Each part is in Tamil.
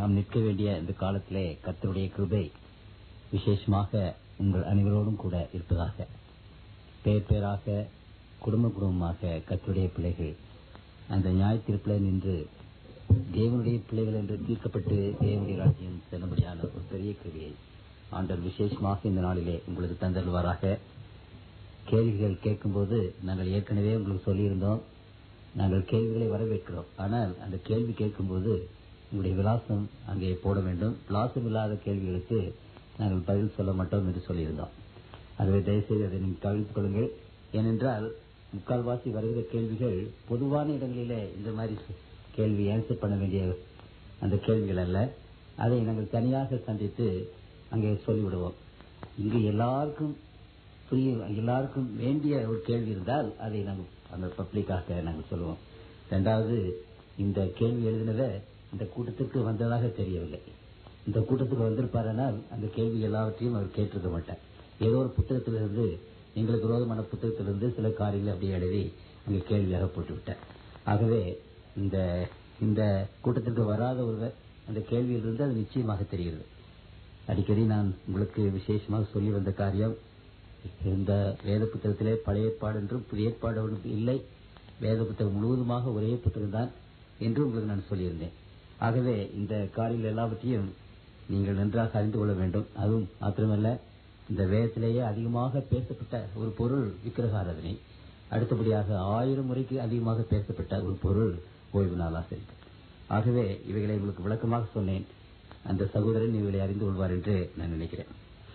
நாம் நிற்க வேண்டிய இந்த காலத்திலே கர்த்தருடைய கிருபை விசேஷமாக உங்கள் அனைவரோடும் கூட இருப்பதாக பேர் பேராக குடும்ப குடும்பமாக கர்த்தருடைய பிள்ளைகள் அந்த நியாயத்தீர்ப்பில் நின்று தேவனுடைய பிள்ளைகள் என்று தீர்க்கப்பட்டு தேவனுடைய ராஜ்யம் செல்லும்படியான ஒரு பெரிய கிருவியை ஆண்டவர் விசேஷமாக இந்த நாளிலே உங்களுக்கு தந்தருவாராக கேள்விகள் கேட்கும்போது நாங்கள் ஏற்கனவே உங்களுக்கு சொல்லியிருந்தோம் நாங்கள் கேள்விகளை வரவேற்கிறோம் ஆனால் அந்த கேள்வி கேட்கும்போது உங்களுடைய விலாசம் அங்கே போட வேண்டும் விலாசம் இல்லாத கேள்விகளுக்கு நாங்கள் பதில் சொல்ல மாட்டோம் என்று சொல்லியிருந்தோம் ஆகவே தயவுசெய்து அதை நீங்கள் கவனித்துக் கொள்ளுங்கள் ஏனென்றால் முக்கால்வாசி வருகிற கேள்விகள் பொதுவான இடங்களிலே இந்த மாதிரி கேள்வி ஆன்சர் பண்ண வேண்டிய அந்த கேள்விகள் அல்ல அதை நாங்கள் தனியாக சந்தித்து அங்கே சொல்லிவிடுவோம் இங்கு எல்லாருக்கும் புரிய எல்லாருக்கும் வேண்டிய ஒரு கேள்வி இருந்தால் அதை நாங்கள் அந்த பப்ளிக்காக நாங்கள் சொல்லுவோம் ரெண்டாவது இந்த கேள்வி எழுதினத இந்த கூட்டத்துக்கு வந்ததாக தெரியவில்லை இந்த கூட்டத்துக்கு வந்திருப்பாரானால் அந்த கேள்வி எல்லாவற்றையும் அவர் கேட்டிருக்க மாட்டார் ஏதோ ஒரு புத்தகத்திலிருந்து எங்களுக்கு விரோதமான புத்தகத்திலிருந்து சில காரியங்களை அப்படியே எழுதி அங்கே கேள்வியாக போட்டு விட்டார் ஆகவே இந்த இந்த கூட்டத்திற்கு வராத ஒருவர் அந்த கேள்வியிலிருந்து அது நிச்சயமாக தெரிகிறது அடிக்கடி நான் உங்களுக்கு விசேஷமாக சொல்லி வந்த காரியம் இந்த வேத புத்தகத்திலே பழைய ஏற்பாடு என்றும் புதிய ஏற்பாடு ஒன்றும் இல்லை வேத புத்தகம் முழுவதுமாக ஒரே புத்தகம் தான் என்று உங்களுக்கு நான் சொல்லியிருந்தேன் ஆகவே இந்த காரியங்கள் எல்லாவற்றையும் நீங்கள் நன்றாக அறிந்து கொள்ள வேண்டும் அதுவும் மாத்திரமல்ல இந்த வேதத்திலேயே அதிகமாக பேசப்பட்ட ஒரு பொருள் விக்கிரகாராதனை அடுத்தபடியாக ஆயிரம் முறைக்கு அதிகமாக பேசப்பட்ட ஒரு பொருள் ஓய்வு நாளாசிரியர் ஆகவே இவைகளை உங்களுக்கு விளக்கமாக சொன்னேன் அந்த சகோதரன் இவைகளை அறிந்து கொள்வார் என்று நான் நினைக்கிறேன்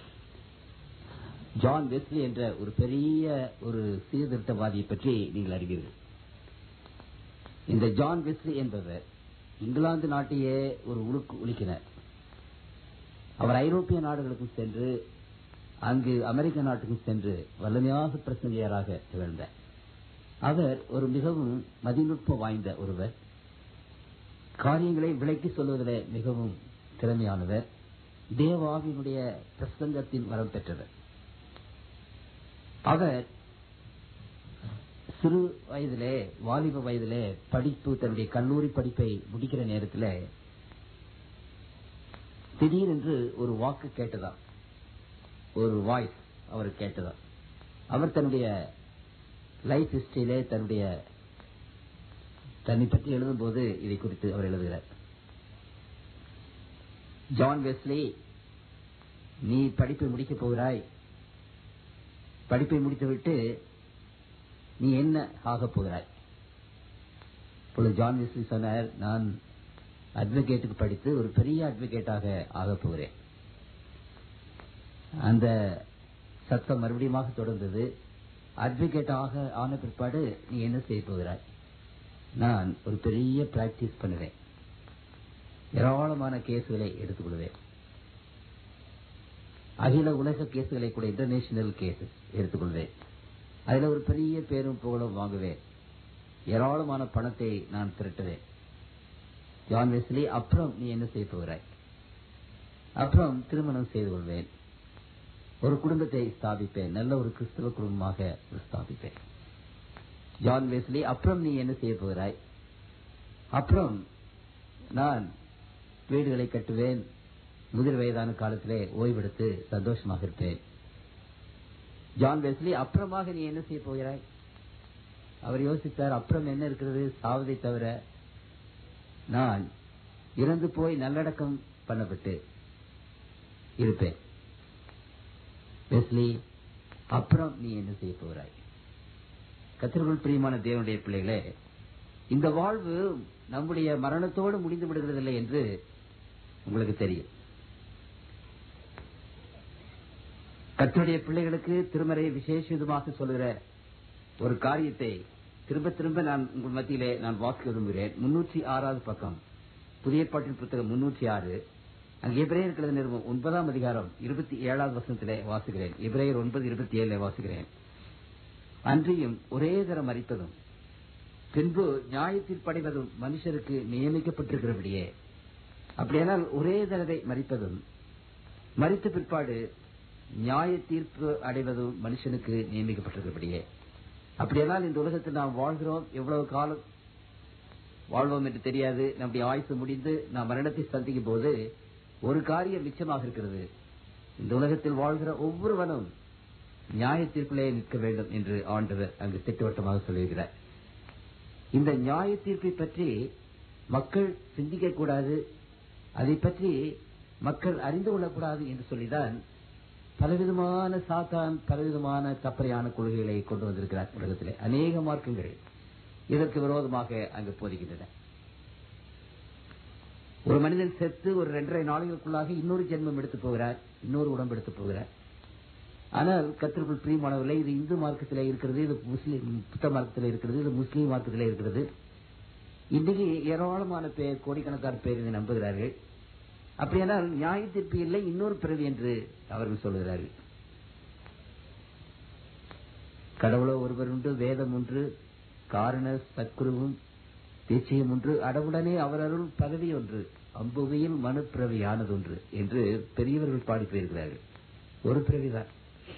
ஜான் வெஸ்லி என்ற ஒரு பெரிய ஒரு சீர்திருத்தவாதியை பற்றி நீங்கள் அறிவீர்கள் இந்த ஜான் வெஸ்லி என்பவர் இங்கிலாந்து நாட்டையே ஒரு உழுக்கு உலுக்கினார் அவர் ஐரோப்பிய நாடுகளுக்கும் சென்று அங்கு அமெரிக்க நாட்டுக்கும் சென்று வல்லமையாக பிரசங்கியராக திகழ்ந்தார் அவர் ஒரு மிகவும் மதிநுட்பம் வாய்ந்த ஒருவர் காரியங்களை விளக்கி சொல்வதில் மிகவும் திறமையானவர் தேவாவினுடைய பிரசங்கத்தின் வரம் பெற்றவர் அவர் சிறு வயதிலே வாலிப வயதிலே படிப்பு தன்னுடைய கல்லூரி படிப்பை முடிக்கிற நேரத்தில் திடீரென்று ஒரு வாக்கு கேட்டதா ஒரு வாய்ஸ் அவர் கேட்டதா அவர் தன்னுடைய லைஃப் ஹிஸ்டரியிலே தன்னுடைய தன்னை பற்றி எழுதும்போது இதை குறித்து அவர் எழுதுகிறார் ஜான் வெஸ்லி நீ படிப்பை முடிக்கப் போகிறாய் படிப்பை முடித்துவிட்டு நீ என்ன ஆகப் போகிறாய் இப்பொழுது ஜான் வெஸ்லி சொன்னார் நான் அட்வொகேட்டுக்கு படித்து ஒரு பெரிய அட்வொகேட்டாக ஆகப் போகிறேன் அந்த சத்தம் மறுபடியும் தொடர்ந்தது அட்வொகேட்டாக ஆன பிற்பாடு நீ என்ன செய்ய போகிறாய் நான் ஒரு பெரிய பிராக்டிஸ் பண்ணுவேன் ஏராளமான கேஸுகளை எடுத்துக்கொள்வேன் அகில உலக கேஸுகளை கூட இன்டர்நேஷனல் கேசஸ் எடுத்துக்கொள்வேன் அதுல ஒரு பெரிய பேரும் புகழும் வாங்குவேன் ஏராளமான பணத்தை நான் திரட்டுவேன் ஜான் வெஸ்லி அப்புறம் நீ என்ன செய்ய போகிறாய் அப்புறம் திருமணம் செய்து கொள்வேன் ஒரு குடும்பத்தை ஸ்தாபிப்பேன் நல்ல ஒரு கிறிஸ்தவ குடும்பமாக ஸ்தாபிப்பேன் ஜான் வெஸ்லி அப்புறம் நீ என்ன செய்ய போகிறாய் அப்புறம் நான் வீடுகளை கட்டுவேன் முதிர் வயதான காலத்திலே ஓய்வெடுத்து சந்தோஷமாக இருப்பேன் ஜான் வெஸ்லி அப்புறமாக நீ என்ன செய்ய போகிறாய் அவர் யோசித்தார் அப்புறம் என்ன இருக்கிறது சாவதை தவிர நான் இறந்து போய் நல்லடக்கம் பண்ணப்பட்டு இருப்பேன் வெஸ்லி அப்புறம் நீ என்ன செய்ய போகிறாய் கத்திரகுள் பிரியமான தேவனுடைய பிள்ளைகளே இந்த வாழ்வு நம்முடைய மரணத்தோடு முடிந்து விடுகிறதில்லை என்று உங்களுக்கு தெரியும் கத்தருடைய பிள்ளைகளுக்கு திருமறை விசேஷ விதமாக சொல்லுகிற ஒரு காரியத்தை திரும்ப திரும்ப நான் உங்கள் மத்தியிலே நான் வாசிக்க விரும்புகிறேன் முன்னூற்றி ஆறாவது பக்கம் புதிய பாட்டின் புத்தகம் முன்னூற்றி ஆறு அங்கே எபிரேயர் கழுத நிறுவனம் ஒன்பதாம் அதிகாரம் இருபத்தி ஏழாவது வசனத்திலே வாசிக்கிறேன் எபிரேயர் ஒன்பது இருபத்தி ஏழுல வாசிக்கிறேன் அன்றியும் ஒரே தரம் மறிப்பதும் பின்பு நியாயத்தில் படைவதும் மனுஷருக்கு நியமிக்கப்பட்டிருக்கிறபடியே அப்படியானால் ஒரே தடவை மறிப்பதும் மறித்த பிற்பாடு நியாய தீர்ப்பு அடைவதும் மனுஷனுக்கு நியமிக்கப்பட்டிருக்கிறபடியே அப்படியானால் இந்த உலகத்தில் நாம் வாழ்கிறோம் எவ்வளவு காலம் வாழ்வோம் என்று தெரியாது நம்முடைய ஆயுசு முடிந்து நாம் மரணத்தை சந்திக்கும் போது ஒரு காரியம் மிச்சமாக இருக்கிறது இந்த உலகத்தில் வாழ்கிற ஒவ்வொருவனும் நியாய தீர்ப்பிலே நிற்க வேண்டும் என்று ஆண்டவர் அங்கு திட்டவட்டமாக சொல்லியிருக்கிறார் இந்த நியாய தீர்ப்பை பற்றி மக்கள் சிந்திக்க கூடாது அதை பற்றி மக்கள் அறிந்து கொள்ளக்கூடாது என்று சொல்லிதான் பலவிதமான சாத்தான் பலவிதமான தப்பறையான கொள்கைகளை கொண்டு வந்திருக்கிறார் உலகத்திலே அநேக மார்க்கங்கள் இதற்கு விரோதமாக அங்கு போதிக்கின்றன ஒரு மனிதன் செத்து ஒரு இரண்டரை நாளுக்குள்ளாக இன்னொரு ஜென்மம் எடுத்து போகிறார் இன்னொரு உடம்பு எடுத்து போகிறார் ஆனால் கத்திற்குள் பிரியமானவர்களே இது இந்து மார்க்கத்திலே இருக்கிறது இது முஸ்லீம் புத்த மார்க்கத்திலே இருக்கிறது இது முஸ்லீம் மார்க்கத்திலே இருக்கிறது இன்றைக்கு ஏராளமான பேர் கோடிக்கணக்கான பேர் இதை நம்புகிறார்கள் அப்படியானால் நியாய தீர்ப்பு இல்லை இன்னொரு பிறவி என்று அவர்கள் சொல்லுகிறார்கள் கடவுளோ ஒருவர் உண்டு வேதம் ஒன்று காரண சத்குருவும் தீட்சையும் ஒன்று அடவுடனே அவர் அருள் பதவி ஒன்று அம்புவையில் மனு பிறவியானது ஒன்று என்று பெரியவர்கள் பாடி போயிருக்கிறார்கள் ஒரு பிறவிதான்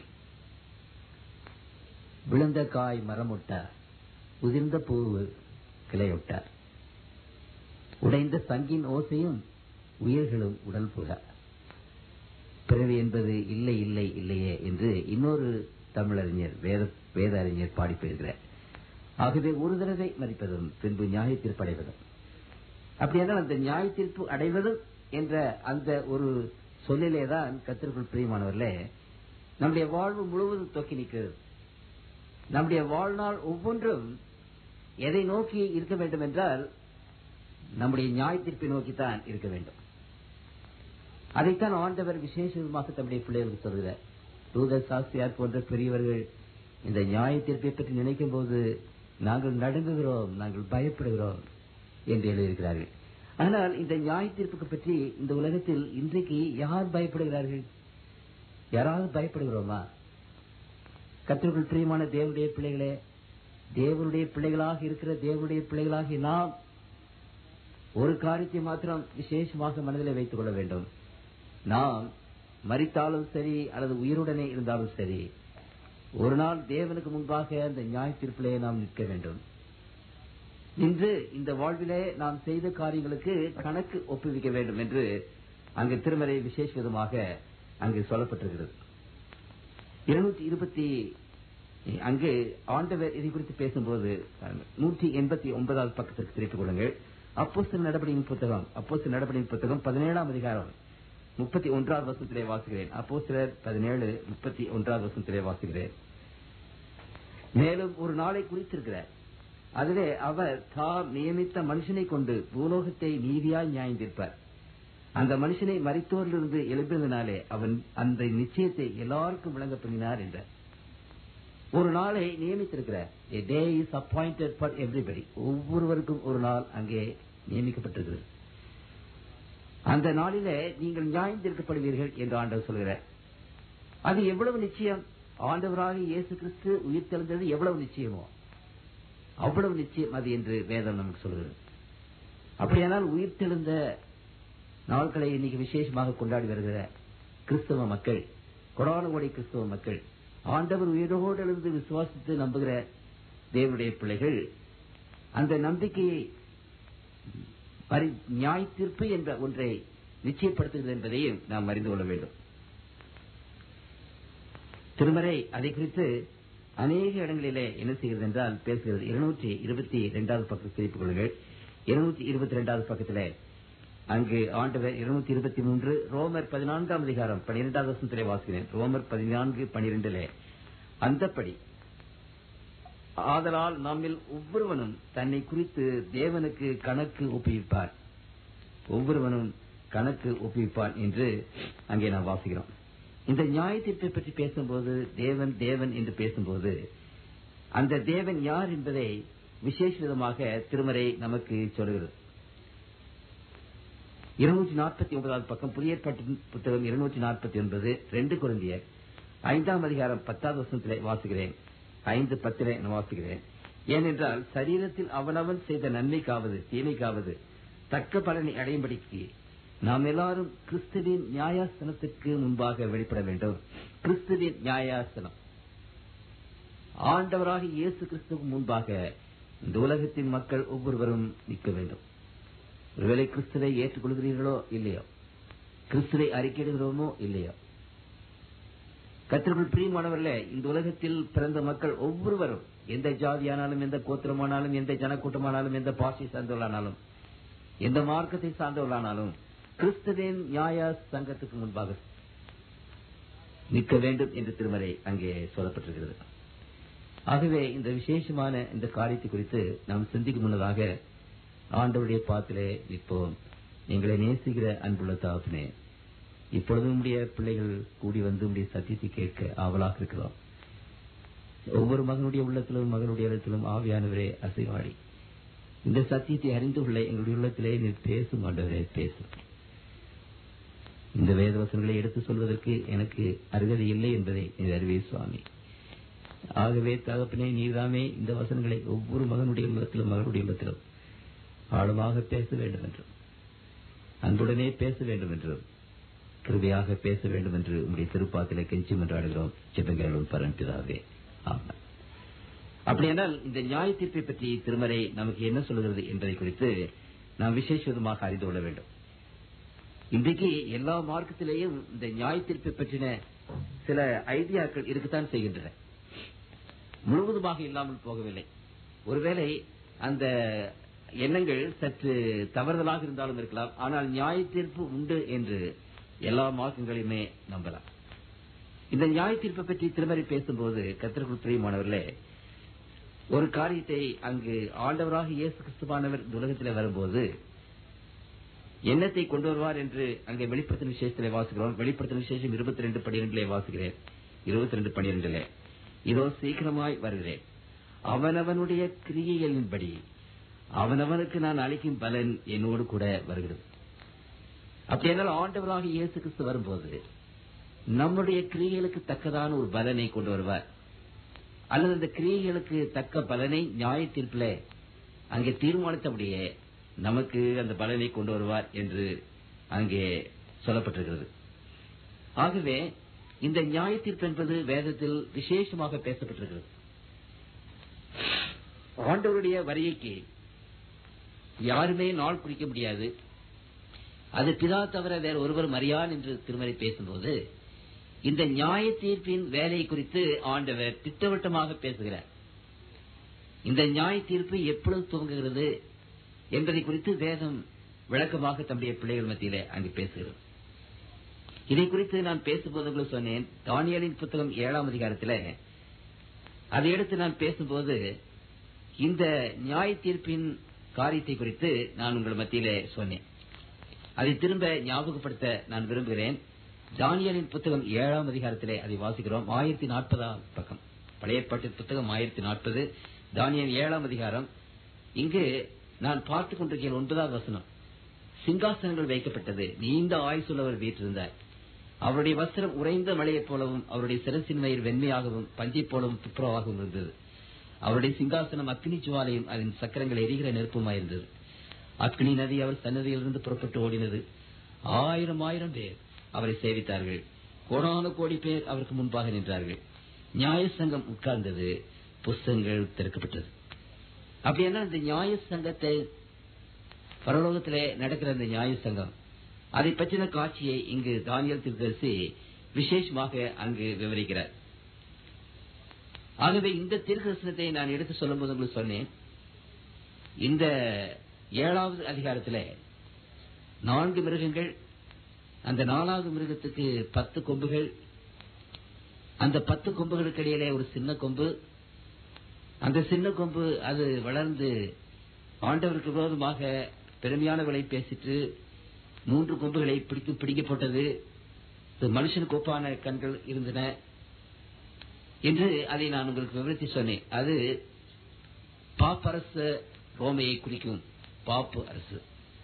விழுந்த காய் மரமுட்டார் உதிர்ந்த பூவு கிளையொட்டார் உடைந்த சங்கின் ஓசையும் உயிர்களும் உடல் புக பிறவி என்பது இல்லை இல்லை இல்லையே என்று இன்னொரு தமிழறிஞர் வேத வேத அறிஞர் பாடி போயிருக்கிறார் ஆகவே ஒரு தடவை மறிப்பதும் பின்பு நியாய தீர்ப்பு அடைவதும் அப்படியானால் அந்த நியாய தீர்ப்பு அடைவதும் என்ற அந்த ஒரு சொல்லிலே தான் கத்திற்குள் பிரியமானவர்களே நம்முடைய வாழ்வு முழுவதும் தொக்கி நிற்கிறது நம்முடைய வாழ்நாள் ஒவ்வொன்றும் எதை நோக்கி இருக்க வேண்டும் என்றால் நம்முடைய நியாய தீர்ப்பை நோக்கித்தான் இருக்க வேண்டும் அதைத்தான் ஆண்டவர் விசேஷமாக தம்முடைய பிள்ளைகளுக்கு சொல்கிறார் தூதர் சாஸ்தியார் போன்ற பெரியவர்கள் இந்த நியாய தீர்ப்பை பற்றி நினைக்கும் போது நாங்கள் நடுங்குகிறோம் நாங்கள் பயப்படுகிறோம் என்று எழுதியிருக்கிறார்கள் ஆனால் இந்த நியாய தீர்ப்புக்கு பற்றி இந்த உலகத்தில் இன்றைக்கு யார் பயப்படுகிறார்கள் யாராவது பயப்படுகிறோமா கத்திற்குள் பிரியமான தேவனுடைய பிள்ளைகளே தேவனுடைய பிள்ளைகளாக இருக்கிற தேவனுடைய பிள்ளைகளாகி நாம் ஒரு காரியத்தை மாத்திரம் விசேஷமாக மனதில் வைத்துக் கொள்ள வேண்டும் நாம் மறித்தாலும் சரி அல்லது உயிருடனே இருந்தாலும் சரி ஒரு நாள் தேவனுக்கு முன்பாக அந்த நியாய தீர்ப்பிலே நாம் நிற்க வேண்டும் இன்று இந்த வாழ்விலே நாம் செய்த காரியங்களுக்கு கணக்கு ஒப்புவிக்க வேண்டும் என்று அங்கு திருமறை விசேஷ விதமாக அங்கு சொல்லப்பட்டிருக்கிறது இருநூற்றி இருபத்தி அங்கு ஆண்டவர் இதை குறித்து பேசும்போது நூற்றி எண்பத்தி ஒன்பதாவது பக்கத்திற்கு திருப்பிக் கொள்ளுங்கள் அப்போஸ்தல நடவடிக்கையின் புத்தகம் அப்போஸ்தல நடவடிக்கையின் புத்தகம் பதினேழாம் அதிகாரம் முப்பத்தி ஒன்றாவது வருஷத்திலே வாசுகிறேன் அப்போ சிலர் பதினேழு முப்பத்தி ஒன்றாவது வருஷத்திலே வாசுகிறேன் மேலும் ஒரு நாளை குறித்திருக்கிறார் அதிலே அவர் தாம் நியமித்த மனுஷனை கொண்டு பூலோகத்தை நீதியாய் நியாயந்திருப்பார் அந்த மனுஷனை மறித்தோரிலிருந்து எழுப்பினதினாலே அவன் அந்த நிச்சயத்தை எல்லாருக்கும் விளங்க பண்ணினார் என்றார் ஒரு நாளை நியமித்திருக்கிறார் a day is appointed for everybody ஒவ்வொருவருக்கும் ஒரு நாள் அங்கே நியமிக்கப்பட்டிருக்கிறது அந்த நாளிலே நீங்கள் நியாயந்திருக்கப்படுவீர்கள் என்று ஆண்டவர் சொல்கிறார் அது எவ்வளவு நிச்சயம் ஆண்டவராக இயேசு கிறிஸ்து உயிர் தெழுந்தது எவ்வளவு நிச்சயமோ அவ்வளவு நிச்சயம் அது என்று வேதம் நமக்கு சொல்கிறது அப்படியானால் உயிர் தெழுந்த நாட்களை இன்னைக்கு விசேஷமாக கொண்டாடி வருகிற கிறிஸ்தவ மக்கள் கொடான கோடி கிறிஸ்தவ மக்கள் ஆண்டவர் உயிரோடு எழுந்து விசுவாசித்து நம்புகிற தேவனுடைய பிள்ளைகள் அந்த நம்பிக்கையை பரி நியாய தீர்ப்பு என்ற ஒன்றை நிச்சயப்படுத்துகிறது என்பதையும் நாம் அறிந்து கொள்ள வேண்டும் திருமறை அதை குறித்து அநேக இடங்களிலே என்ன செய்கிறது என்றால் பேசுகிறது இருநூற்றி இருபத்தி இரண்டாவது பக்கத்தில் திருப்பிக் கொள்ளுங்கள் இருநூற்றி இருபத்தி இரண்டாவது பக்கத்திலே அங்கு ஆண்டவர் இருநூத்தி இருபத்தி மூன்று ரோமர் பதினான்காம் அதிகாரம் பனிரெண்டாவது வருஷத்திலே வாசிக்கிறேன் ரோமர் பதினான்கு பனிரெண்டிலே அந்தப்படி ஆதலால் நம்மில் ஒவ்வொருவனும் தன்னை குறித்து தேவனுக்கு கணக்கு ஒப்புவிப்பார் ஒவ்வொருவனும் கணக்கு ஒப்புவிப்பான் என்று அங்கே நாம் வாசிக்கிறோம் இந்த நியாய தீர்ப்பை பற்றி பேசும்போது தேவன் தேவன் என்று பேசும்போது அந்த தேவன் யார் என்பதை விசேஷ விதமாக திருமறை நமக்கு சொல்கிறது இருநூற்றி நாற்பத்தி ஒன்பதாவது பக்கம் புதிய ஏற்பாட்டு புத்தகம் இருநூற்றி நாற்பத்தி ஒன்பது ரெண்டு குழந்தையர் ஐந்தாம் அதிகாரம் பத்தாவது வருஷத்திலே வாசுகிறேன் ஐந்து பத்திலே நான் வாசிக்கிறேன் ஏனென்றால் சரீரத்தில் அவனவன் செய்த நன்மைக்காவது தீமைக்காவது தக்க பலனை அடையும்படிக்கு நாம் எல்லாரும் கிறிஸ்துவின் நியாயாசனத்திற்கு முன்பாக வெளிப்பட வேண்டும் கிறிஸ்துவின் நியாயாசனம் ஆண்டவராக இயேசு கிறிஸ்துவுக்கு முன்பாக இந்த உலகத்தின் மக்கள் ஒவ்வொருவரும் நிற்க வேண்டும் ஒருவேளை கிறிஸ்துவை ஏற்றுக்கொள்கிறீர்களோ இல்லையோ கிறிஸ்துவை அறிக்கையிடுகிறோமோ இல்லையோ கத்திற்குள் பிரியமானவர்களே இந்த உலகத்தில் பிறந்த மக்கள் ஒவ்வொருவரும் எந்த ஜாதியானாலும் எந்த கோத்திரமானாலும் எந்த ஜனக்கூட்டமானாலும் எந்த பாஷை சார்ந்தவர்களானாலும் எந்த மார்க்கத்தை சார்ந்தவர்களானாலும் கிறிஸ்துவின் நியாய சங்கத்துக்கு முன்பாக நிற்க வேண்டும் என்று திருமறை அங்கே சொல்லப்பட்டிருக்கிறது ஆகவே இந்த விசேஷமான இந்த காரியத்தை குறித்து நாம் சிந்திக்கும் முன்னதாக ஆண்டவருடைய பாத்திலே நிற்போம் எங்களை நேசிக்கிற அன்புள்ள தாசனே இப்பொழுதும் உடைய பிள்ளைகள் கூடி வந்து உடைய சத்தியத்தை கேட்க ஆவலாக இருக்கிறோம் ஒவ்வொரு மகனுடைய உள்ளத்திலும் மகனுடைய இடத்திலும் ஆவியானவரே அசைவாடி இந்த சத்தியத்தை அறிந்து கொள்ள எங்களுடைய உள்ளத்திலே நீர் பேசும் ஆண்டவரே பேசும் இந்த வேதவசனங்களை எடுத்து சொல்வதற்கு எனக்கு அருகதை இல்லை என்பதை நீர் அறிவே சுவாமி ஆகவே தகப்பனே நீர்தாமே இந்த வசனங்களை ஒவ்வொரு மகனுடைய உள்ளத்திலும் மகனுடைய உள்ளத்திலும் ஆழமாக பேச வேண்டும் என்றும் அன்புடனே பேச வேண்டும் என்றும் கிருபையாக பேச வேண்டும் என்று உங்களுடைய திருப்பாத்திலே கெஞ்சி மன்றாடுகிறோம் ஜெபங்களும் பரம்பிதாவே ஆமாம் அப்படியானால் இந்த நியாய தீர்ப்பை பற்றி திருமறை நமக்கு என்ன சொல்லுகிறது என்பதை குறித்து நாம் விசேஷ விதமாக அறிந்து கொள்ள வேண்டும் இன்றைக்கு எல்லா மார்க்கத்திலேயும் இந்த நியாய தீர்ப்பை பற்றின சில ஐடியாக்கள் இருக்கத்தான் செய்கின்றன முழுவதுமாக இல்லாமல் போகவில்லை ஒருவேளை அந்த எண்ணங்கள் சற்று தவறுதலாக இருந்தாலும் இருக்கலாம் ஆனால் நியாய தீர்ப்பு உண்டு என்று எல்லா மார்க்கங்களையுமே நம்பலாம் இந்த நியாய தீர்ப்பை பற்றி திருமறை பேசும்போது கத்திரக்குள் பிரியமானவர்களே ஒரு காரியத்தை அங்கு ஆண்டவராக இயேசு கிறிஸ்துவானவர் இந்த உலகத்தில் வரும்போது எண்ணத்தை கொண்டு வருவார் என்று அங்கே வெளிப்படுத்தின விசேஷத்திலே வாசிக்கிறோம் வெளிப்படுத்தின விசேஷம் இருபத்தி ரெண்டு பனிரெண்டிலே வாசிக்கிறேன் இருபத்தி ரெண்டு பனிரெண்டிலே இதோ சீக்கிரமாய் வருகிறேன் அவனவனுடைய கிரியைகளின்படி அவனவனுக்கு நான் அளிக்கும் பலன் என்னோடு கூட வருகிறது அப்படி என்னால் ஆண்டவராக இயேசு கிறிஸ்து வரும்போது நம்முடைய கிரியைகளுக்கு தக்கதான ஒரு பலனை கொண்டு வருவார் அல்லது அந்த கிரியைகளுக்கு தக்க பலனை நியாய தீர்ப்பில அங்கே தீர்மானித்தபடியே நமக்கு அந்த பலனை கொண்டு வருவார் என்று அங்கே சொல்லப்பட்டிருக்கிறது ஆகவே இந்த நியாய தீர்ப்பு என்பது வேதத்தில் விசேஷமாக பேசப்பட்டிருக்கிறது ஆண்டவருடைய வருகைக்கு யாருமே நாள் குறிக்க முடியாது அது பிதா தவிர வேற ஒருவரும் அறியான் என்று திருமறை பேசும்போது இந்த நியாய தீர்ப்பின் வேலை குறித்து ஆண்டவர் திட்டவட்டமாக பேசுகிறார் இந்த நியாய தீர்ப்பு எப்பொழுது துவங்குகிறது என்பதை குறித்து வேதம் விளக்கமாக தம்முடைய பிள்ளைகள் மத்தியிலே அங்கு பேசுகிறது இதை குறித்து நான் பேசும்போது உங்களுக்கு சொன்னேன் தானியலின் புத்தகம் ஏழாம் அதிகாரத்தில் அதை எடுத்து நான் பேசும்போது இந்த நியாய தீர்ப்பின் காரியத்தை குறித்து நான் உங்கள் மத்தியிலே சொன்னேன் அதை திரும்ப ஞாபகப்படுத்த நான் விரும்புகிறேன் தானியலின் புத்தகம் ஏழாம் அதிகாரத்திலே அதை வாசிக்கிறோம் ஆயிரத்தி நாற்பதாம் பக்கம் பழைய ஏற்பாட்டு புத்தகம் ஆயிரத்தி நாற்பது தானியல் ஏழாம் அதிகாரம் இங்கு நான் பார்த்துக் கொண்டிருக்கிற ஒன்பதாவது வசனம் சிங்காசனங்கள் வைக்கப்பட்டது நீண்ட ஆயுசுள்ளவர் வீற்றிருந்தார் அவருடைய வஸ்திரம் உறைந்த மழையைப் போலவும் அவருடைய சிரசின் மயிர் வெண்மையாகவும் பஞ்சை போலவும் துப்புரவாகவும் இருந்தது அவருடைய சிங்காசனம் அக்னி ஜுவாலையும் அதன் சக்கரங்கள் எரிகிற நெருப்புமாயிருந்தது அக்னி நதி அவர் சன்னதியிலிருந்து புறப்பட்டு ஓடினது ஆயிரம் ஆயிரம் பேர் அவரை சேவித்தார்கள் கோடான கோடி பேர் அவருக்கு முன்பாக நின்றார்கள் நியாய சங்கம் உட்கார்ந்தது புஸ்தகங்கள் திறக்கப்பட்டது அப்படின்னா இந்த நியாய சங்கத்தை பரலோகத்திலே நடக்கிற இந்த நியாய சங்கம் அதை பற்றின காட்சியை இங்கு தானியல் திருதரிசி விசேஷமாக அங்கு விவரிக்கிறார் ஆகவே இந்த தீர்க்கதரிசனத்தை நான் எடுத்து சொல்லும்போது உங்களுக்கு சொன்னேன் இந்த ஏழாவது அதிகாரத்தில் நான்கு மிருகங்கள் அந்த நாலாவது மிருகத்துக்கு பத்து கொம்புகள் அந்த பத்து கொம்புகளுக்கு இடையிலே ஒரு சின்ன கொம்பு அந்த சின்ன கொம்பு அது வளர்ந்து ஆண்டவருக்கு விரோதமாக பெருமையானவர்களை பேசிட்டு மூன்று கொம்புகளை பிடித்து பிடிக்கப்பட்டது மனுஷனுக்கு ஒப்பான கண்கள் இருந்தன என்று அதை நான் உங்களுக்கு விவரித்து சொன்னேன் அது பாப்பரசு ரோமையை குறிக்கும் பாப்பு அரசு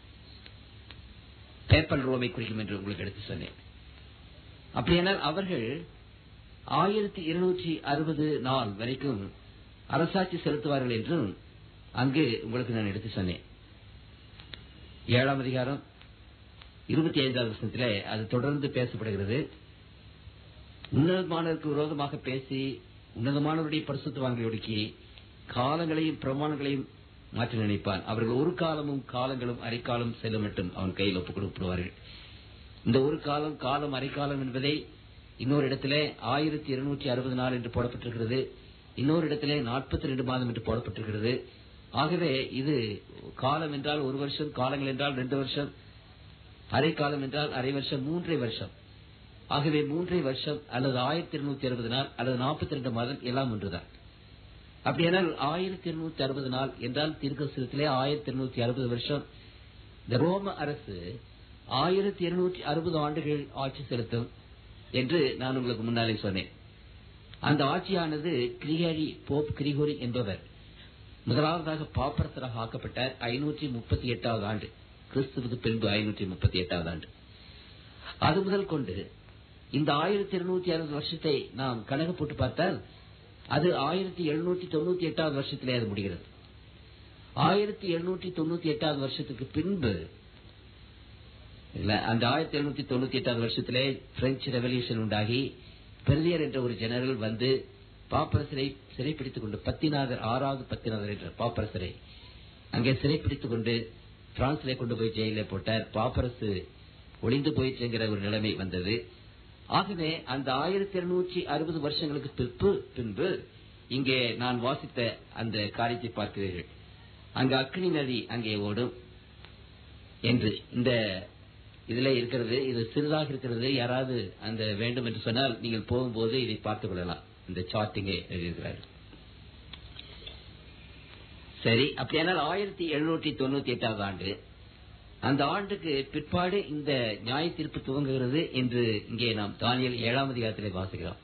பேப்பல் ரோமை குறிக்கும் என்று உங்களுக்கு எடுத்து சொன்னேன் அப்படியானால் அவர்கள் ஆயிரத்தி இருநூற்றி அறுபது நாள் வரைக்கும் அரசாட்சி செலுத்துவார்கள் என்றும் அங்கு உங்களுக்கு நான் எடுத்து சொன்னேன் ஏழாம் அதிகாரம் இருபத்தி ஐந்தாவது வருஷத்திலே அது தொடர்ந்து பேசப்படுகிறது உன்னதமானவருக்கு விரோதமாக பேசி உன்னதமானவருடைய பரிசுத்தவான்களை ஒடுக்கி காலங்களையும் பிரமாணங்களையும் மாற்றி நினைப்பான் அவர்கள் ஒரு காலமும் காலங்களும் அரைக்காலம் செல்ல மட்டும் அவன் கையில் ஒப்புக் கொடுக்கப்படுவார்கள் இந்த ஒரு காலம் காலம் அரைக்காலம் என்பதை இன்னொரு இடத்திலே ஆயிரத்தி இருநூற்றி அறுபது நாள் என்று போடப்பட்டிருக்கிறது இன்னொரு இடத்திலே நாற்பத்தி ரெண்டு மாதம் என்று போடப்பட்டிருக்கிறது ஆகவே இது காலம் என்றால் ஒரு வருஷம் காலங்கள் என்றால் ரெண்டு வருஷம் அரை காலம் என்றால் அரை வருஷம் மூன்றரை வருஷம் ஆகவே மூன்றரை வருஷம் அல்லது ஆயிரத்தி இருநூத்தி அறுபது நாள் அல்லது நாற்பத்தி ரெண்டு மாதம் எல்லாம் ஒன்றுதான் அப்படியானால் ஆயிரத்தி இருநூத்தி அறுபது நாள் என்றால் தீர்க்கசிரத்திலே ஆயிரத்தி இருநூத்தி அறுபது வருஷம் இந்த ரோம அரசு ஆயிரத்தி இருநூற்றி அறுபது ஆண்டுகள் ஆட்சி செலுத்தும் என்று நான் உங்களுக்கு முன்னாலே சொன்னேன் அந்த ஆட்சியானது கிரிகரி போப் கிரிகோரி என்பவர் முதலாவதாக பாப்பரசராக ஆக்கப்பட்டார் ஐநூற்றி முப்பத்தி எட்டாவது ஆண்டு கிறிஸ்துவுக்கு பின்பு ஐநூற்றி முப்பத்தி எட்டாவது ஆண்டு அது முதல் கொண்டு இந்த ஆயிரத்தி இருநூத்தி அறுபது வருஷத்தை நாம் கணக்கு போட்டு பார்த்தால் அது ஆயிரத்தி எழுநூற்றி தொண்ணூத்தி எட்டாவது வருஷத்திலே அது முடிகிறது ஆயிரத்தி எழுநூற்றி தொண்ணூத்தி எட்டாவது வருஷத்துக்கு பின்பு இல்ல அந்த ஆயிரத்தி எழுநூத்தி தொண்ணூத்தி எட்டாவது வருஷத்திலே பிரெஞ்சு ரெவல்யூஷன் உண்டாகி பெர்லியர் என்ற ஒரு ஜெனரல் வந்து பாப்பரசரை சிறைப்பிடித்துக் கொண்டு பத்திநாதர் ஆறாவது பத்திநாதர் என்ற பாப்பரசரை அங்கே சிறைப்பிடித்துக் கொண்டு பிரான்சிலே கொண்டு போய் ஜெயிலே போட்டார் பாப்பரசு ஒளிந்து போயிற்றுங்கிற ஒரு நிலைமை வந்தது ஆகவே அந்த ஆயிரத்தி இருநூற்றி அறுபது வருஷங்களுக்கு பிற்பு பின்பு இங்கே நான் வாசித்த அந்த காரியத்தை பார்க்கிறீர்கள் அங்கு அக்னி நதி அங்கே ஓடும் என்று இந்த இதுல இருக்கிறது இது சிறிதாக இருக்கிறது யாராவது அந்த வேண்டும் என்று சொன்னால் நீங்கள் போகும்போது இதை பார்த்துக் கொள்ளலாம் இந்த சார்ட்டிங்கே எழுதியிருக்கிறார்கள் சரி அப்படியானால் ஆயிரத்தி எழுநூற்றி தொண்ணூத்தி எட்டாவது ஆண்டு அந்த ஆண்டுக்கு பிற்பாடு இந்த நியாய தீர்ப்பு துவங்குகிறது என்று இங்கே நாம் தானியல் ஏழாம் அதிகாரத்திலே வாசிக்கிறோம்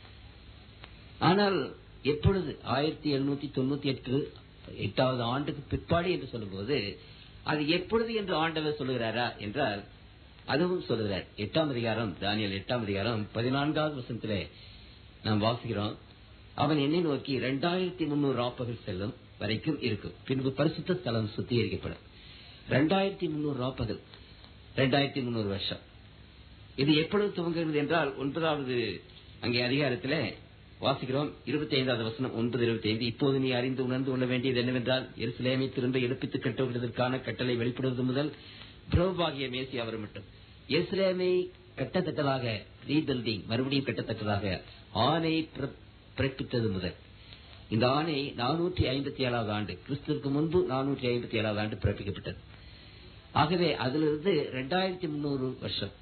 ஆனால் எப்பொழுது ஆயிரத்தி எழுநூத்தி தொண்ணூத்தி எட்டு எட்டாவது ஆண்டுக்கு பிற்பாடு என்று சொல்லும்போது அது எப்பொழுது என்று ஆண்டவர் சொல்லுகிறாரா என்றால் அதுவும் சொல்லுகிறார் எட்டாம் அதிகாரம் தானியல் எட்டாம் அதிகாரம் பதினான்காவது வசனத்திலே நாம் வாசிக்கிறோம் அவன் என்னை நோக்கி இரண்டாயிரத்தி முன்னூறு ராப்பகல் செல்லும் வரைக்கும் இருக்கும் பின்பு பரிசுத்த ஸ்தலம் சுத்திகரிக்கப்படும் ரெண்டாயிரத்தி முன்னூறு ராப்பகல் ரெண்டாயிரத்தி முன்னூறு வருஷம் இது எப்பொழுது துவங்குகிறது என்றால் ஒன்பதாவது அங்கே அதிகாரத்திலே வாசிக்கிறோம் இருபத்தி ஐந்தாவது வசனம் ஒன்பது இருபத்தி ஐந்து இப்போது நீ அறிந்து உணர்ந்து கொள்ள வேண்டியது என்னவென்றால் எருசலேமை திரும்ப எழுப்பித்து கட்டுவதற்கான கட்டளை வெளிப்படுவது முதல் பிரபுவாகிய மேசி அவர் மட்டும் எருசலேமை கட்டத்தக்கதாக ரீபில்டிங் மறுபடியும் கட்டத்தக்கதாக ஆணை பிறப்பித்தது முதல் இந்த ஆணை நானூற்றி ஐம்பத்தி ஏழாவது ஆண்டு கிறிஸ்துவுக்கு முன்பு நானூற்றி ஐம்பத்தி ஏழாவது ஆண்டு பிறப்பிக்கப்பட்டது ஆகவே அதிலிருந்து ரெண்டாயிரத்தி முன்னூறு வருஷம்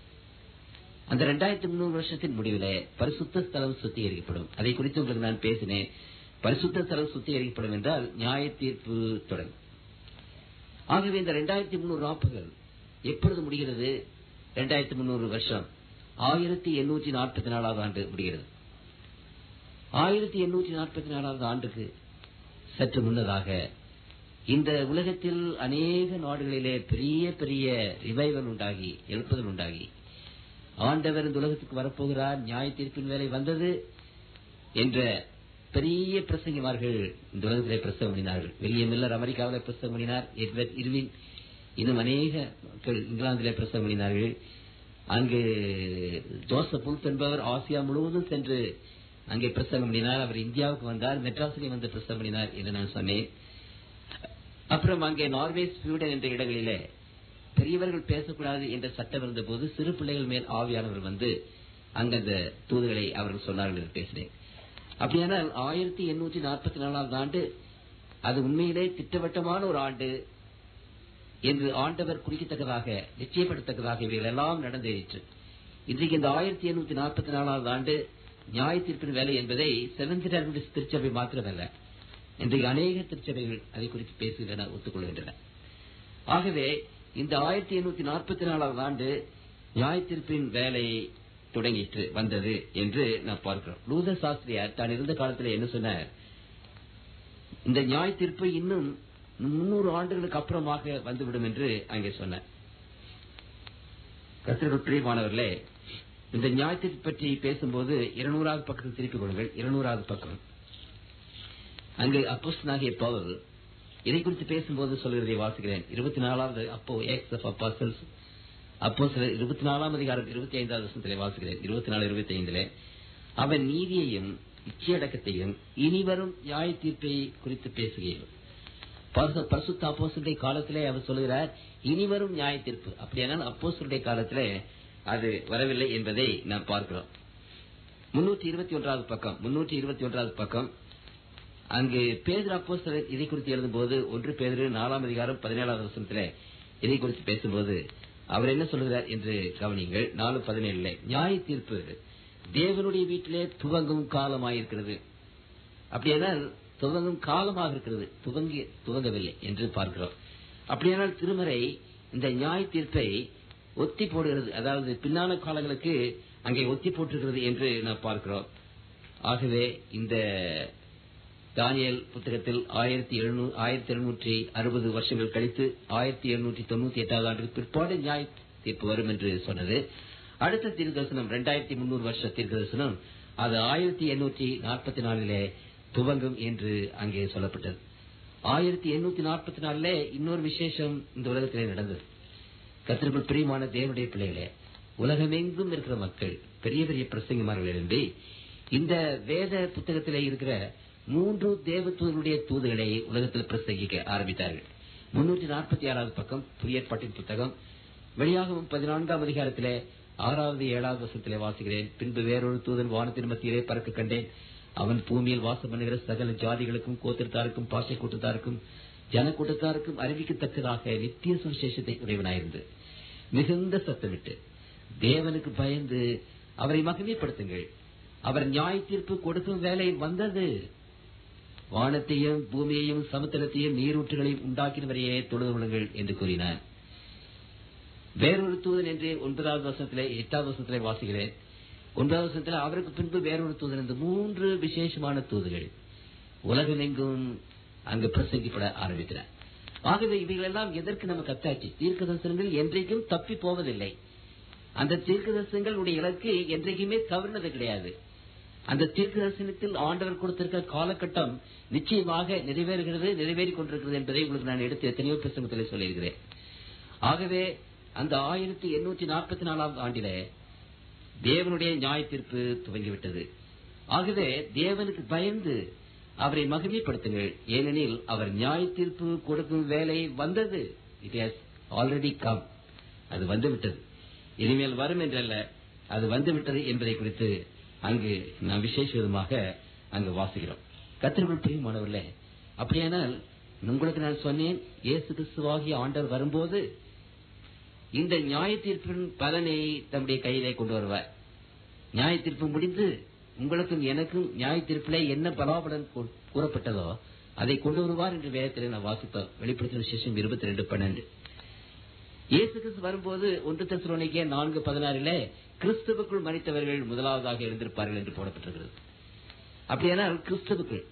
அந்த ரெண்டாயிரத்தி முன்னூறு வருஷத்தின் முடிவில் பரிசுத்த ஸ்தலம் சுத்திகரிக்கப்படும் அதை குறித்து உங்களுக்கு நான் பேசினேன் பரிசுத்த ஸ்தலம் சுத்திகரிக்கப்படும் என்றால் நியாய தீர்ப்பு தொடங்கும் ஆகவே இந்த ரெண்டாயிரத்தி முன்னூறு நாற்பதுகள் எப்பொழுது முடிகிறது ரெண்டாயிரத்தி முன்னூறு வருஷம் ஆயிரத்தி எண்ணூற்றி நாற்பத்தி நாலாவது ஆண்டு முடிகிறது ஆயிரத்தி எண்ணூற்றி நாற்பத்தி நாலாவது ஆண்டுக்கு சற்று முன்னதாக இந்த உலகத்தில் அநேக நாடுகளிலே பெரிய பெரிய ரிவைவல் உண்டாகி எழுப்புதல் உண்டாகி ஆண்டவர் இந்த உலகத்துக்கு வரப்போகிறார் நியாய தீர்ப்பின் வேலை வந்தது என்ற பெரிய பிரசங்கிமார்கள் இந்த உலகத்திலே பிரசவம் பண்ணினார்கள் வில்லியம் மில்லர் அமெரிக்காவிலே பிரசவம் பண்ணினார் எட்வர்ட் இருவின் இன்னும் அநேக மக்கள் இங்கிலாந்திலே பிரசவம் பண்ணினார்கள் அங்கு ஜோசப் உல்ஃப் என்பவர் ஆசியா முழுவதும் சென்று அங்கே பிரசங்கம் பண்ணினார் அவர் இந்தியாவுக்கு வந்தார் மெட்ராஸிலே வந்து பிரசங்கம் பண்ணினார் என்று நான் சொன்னேன் அப்புறம் அங்கே நார்வே ஸ்வீடன் என்ற இடங்களிலே பெரியவர்கள் பேசக்கூடாது என்ற சட்டம் இருந்த போது சிறு பிள்ளைகள் மேல் ஆவியானவர் வந்து அங்க அந்த தூதுகளை அவர்கள் சொன்னார்கள் என்று பேசினேன் அப்படியானால் ஆயிரத்தி எண்ணூற்றி நாற்பத்தி நாலாவது ஆண்டு அது உண்மையிலே திட்டவட்டமான ஒரு ஆண்டு என்று ஆண்டவர் குறிக்கத்தக்கதாக நிச்சயப்படுத்தக்கதாக இவைகள் எல்லாம் நடந்தேறிற்று இன்றைக்கு இந்த ஆயிரத்தி எண்ணூத்தி நாற்பத்தி நாலாவது ஆண்டு நியாய தீர்ப்பின் வேலை என்பதை செவன்த் அட்வென்டிஸ்ட் திருச்சபை மாத்திரமல்ல இன்றைக்கு அநேக திருச்சபைகள் அதை குறித்து பேசுகின்றன ஒத்துக்கொள்கின்றன ஆகவே இந்த ஆயிரத்தி எண்ணூத்தி நாற்பத்தி நாலாவது ஆண்டு நியாய தீர்ப்பின் வேலை தொடங்கிட்டு வந்தது என்று நாம் பார்க்கிறோம் லூதர் சாஸ்திரியார் தான் இருந்த காலத்தில் என்ன சொன்னார் இந்த நியாய தீர்ப்பு இன்னும் முன்னூறு ஆண்டுகளுக்கு அப்புறமாக வந்துவிடும் என்று அங்கே சொன்னார் கத்திரிகள் பிரியமானவர்களே இந்த நியாயத்தை பற்றி பேசும்போது இருநூறாவது பக்கத்தில் திருப்பிக் கொள்ளுங்கள் இருநூறாவது பக்கம் அங்கு அப்போஸ்தலனாகிய பவுல் இதை குறித்து பேசும்போது சொல்கிறதை வாசிக்கிறேன் இருபத்தி நாலாவது அப்போ எக்ஸ் ஆஃப் அப்பாசல்ஸ் அப்போ சில இருபத்தி நாலாம் அதிகாரம் இருபத்தி ஐந்தாவது வருஷத்திலே வாசிக்கிறேன் இருபத்தி நாலு இருபத்தி ஐந்துல அவன் நீதியையும் இச்சையடக்கத்தையும் இனிவரும் நியாய தீர்ப்பை குறித்து பேசுகிறோம் பரிசு- பரிசுத்த அப்போஸ்தலருடைய காலத்திலே அவர் சொல்கிறார் இனிவரும் நியாய தீர்ப்பு அப்படியானால் அப்போஸ்தலருடைய காலத்திலே அது வரவில்லை என்பதை நாம் பார்க்கிறோம் முன்னூற்றி இருபத்தி ஒன்றாவது பக்கம் முன்னூற்றி இருபத்தி ஒன்றாவது பக்கம் அங்கு பேதர் அப்போஸ்தலர் இதை குறித்து எழுதும்போது ஒன்று பேதரு நாலாம் அதிகாரம் பதினேழாவது வருஷத்துல இதை குறித்து பேசும்போது அவர் என்ன சொல்கிறார் என்று கவனியுங்கள் நாலு பதினேழுல நியாய தீர்ப்பு தேவனுடைய வீட்டிலே துவங்கும் காலமாயிருக்கிறது அப்படியானால் துவங்கும் காலமாக இருக்கிறது துவங்கி துவங்கவில்லை என்று பார்க்கிறோம் அப்படியானால் திருமறை இந்த நியாய தீர்ப்பை ஒத்தி போடுகிறது அதாவது பின்னான காலங்களுக்கு அங்கே ஒத்தி போட்டிருக்கிறது என்று நாம் பார்க்கிறோம் ஆகவே இந்த தானியல் புத்தகத்தில் ஆயிரத்தி எழுநூ ஆயிரத்தி எழுநூற்றி அறுபது வருஷங்கள் கழித்து ஆயிரத்தி எழுநூற்றி தொண்ணூத்தி எட்டாவது ஆண்டுக்கு பிற்பாடு நியாய தீர்ப்பு வரும் என்று சொன்னது அடுத்த தீர்க்கதரிசனம் இரண்டாயிரத்தி முன்னூறு வருஷ தீர்க்கதரிசனம் அது ஆயிரத்தி எண்ணூற்றி நாற்பத்தி நாலிலே துவங்கும் என்று அங்கே சொல்லப்பட்டது ஆயிரத்தி எண்ணூத்தி நாற்பத்தி நாலுல இன்னொரு விசேஷம் இந்த உலகத்திலே நடந்தது கத்திற்குள் பிரியமான தேவனுடைய பிள்ளைகளே உலகமெங்கும் இருக்கிற மக்கள் பெரிய பெரிய பிரசங்கமார்கள் எழும்பி இந்த வேத புத்தகத்திலே இருக்கிற மூன்று தேவதூதர்களுடைய தூதுகளை உலகத்தில் பிரசங்கிக்க ஆரம்பித்தார்கள் முன்னூற்றி நாற்பத்தி ஆறாவது பக்கம் புதிய ஏற்பாட்டின் புத்தகம் வெளியாகவும் பதினான்காம் அதிகாரத்திலே ஆறாவது ஏழாவது வருஷத்திலே வாசிக்கிறேன் பின்பு வேறொரு தூதன் வானத்தின் மத்தியிலே பறக்க கண்டேன் அவன் பூமியில் வாசம் பண்ணுகிற சகல ஜாதிகளுக்கும் கோத்திரத்தாருக்கும் பாஷை கூட்டத்தாருக்கும் ஜன கூட்டத்தாருக்கும் அறிவிக்கத்தக்கதாக நித்திய சுவிசேஷத்தை உடையவனாயிருந்து மிகுந்த சத்தமிட்டு தேவனுக்கு பயந்து அவரை மகிமைப்படுத்துங்கள் அவர் நியாய தீர்ப்பு கொடுக்கும் வேலை வந்தது வானத்தையும் பூமியையும் சமுத்திரத்தையும் நீரூற்றுகளையும் உண்டாக்கினவரையே தொழுது கொள்ளுங்கள் என்று கூறினார் வேறொரு தூதன் என்று ஒன்பதாவது வருஷத்திலே எட்டாவது வருஷத்திலே வாசிக்கிறேன் ஒன்பதாவது வருஷத்துல அவருக்கு பின்பு வேறொரு தூதன் இந்த மூன்று விசேஷமான தூதுகள் உலகமெங்கும் அங்கு பிரசங்கிப்பட ஆரம்பித்தன ஆகவே இவைகளெல்லாம் எதற்கு நமக்கு அத்தாட்சி தீர்க்க தரிசனங்கள் என்றைக்கும் தப்பி போவதில்லை அந்த தீர்க்க தரிசனங்களுடைய இலக்கு என்றைக்குமே தவறுனது கிடையாது அந்த தீர்க்க தரிசனத்தில் ஆண்டவர் கொடுத்திருக்கிற காலகட்டம் நிச்சயமாக நிறைவேறுகிறது நிறைவேறிக் கொண்டிருக்கிறது என்பதை உங்களுக்கு நான் எடுத்து எத்தனையோ பிரசங்கத்திலே சொல்லியிருக்கிறேன் ஆகவே அந்த ஆயிரத்தி எண்ணூற்றி நாற்பத்தி நாலாவது ஆண்டிலே தேவனுடைய நியாய தீர்ப்பு துவங்கிவிட்டது ஆகவே தேவனுக்கு பயந்து அவரை மகிமைப்படுத்துங்கள் ஏனெனில் அவர் நியாய தீர்ப்பு கொடுக்கும் வேலை வந்தது இட் ஹாஸ் ஆல்ரெடி கம் அது வந்துவிட்டது இனிமேல் வரும் என்றல்ல அது வந்துவிட்டது என்பதை குறித்து அங்கு நாம் விசேஷ விதமாக அங்கு வாசிக்கிறோம் கத்திரிக்குள் பிரியமானவர்களே அப்படியானால் உங்களுக்கு நான் சொன்னேன் இயேசு கிறிஸ்துவாகிய ஆண்டவர் வரும்போது இந்த நியாய தீர்ப்பின் பலனை தம்முடைய கையிலே கொண்டு வருவார் நியாய தீர்ப்பு முடிந்து உங்களுக்கும் எனக்கும் நியாய தீர்ப்பிலே என்ன பலாபலன் கூ- கூறப்பட்டதோ அதை கொண்டு வருவார் என்று வேதத்திலே நான் வாசித்தோம் வெளிப்படுத்தின விசேஷம் இருபத்தி ரெண்டு பன்னெண்டு இயேசு கிறிஸ்து வரும்போது ஒன்று தெசலோனிக்கே நான்கு பதினாறிலே கிறிஸ்துவுக்குள் மறித்தவர்கள் முதலாவதாக எழுந்திருப்பார்கள் என்று போடப்பட்டிருக்கிறது அப்படியானால் கிறிஸ்துவுக்குள்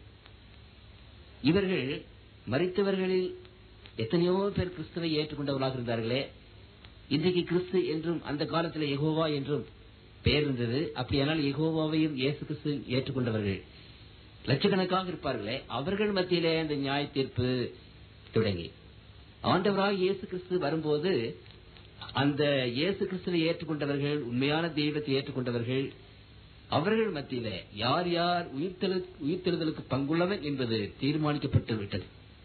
இவர்கள் மறித்தவர்களில் எத்தனையோ பேர் கிறிஸ்துவை ஏற்றுக்கொண்டவர்களாக இருந்தார்களே இன்றைக்கு கிறிஸ்து என்றும் அந்த காலத்தில் யெகோவா என்றும் பெயர் இருந்தது அப்படியானால் யெகோவாவையும் இயேசு கிறிஸ்து ஏற்றுக்கொண்டவர்கள் லட்சக்கணக்காக இருப்பார்களே அவர்கள் மத்தியிலே அந்த நியாய தீர்ப்பு தொடங்கி ஆண்டவராய் இயேசு கிறிஸ்து வரும்போது அந்த இயேசு கிறிஸ்துவை ஏற்றுக்கொண்டவர்கள் உண்மையான தெய்வத்தை ஏற்றுக்கொண்டவர்கள் அவர்கள் மத்தியிலே யார் யார் உயிர்த்தெழு உயிர்த்தெழுதலுக்கு பங்குள்ளவன் என்பது தீர்மானிக்கப்பட்டு விட்டது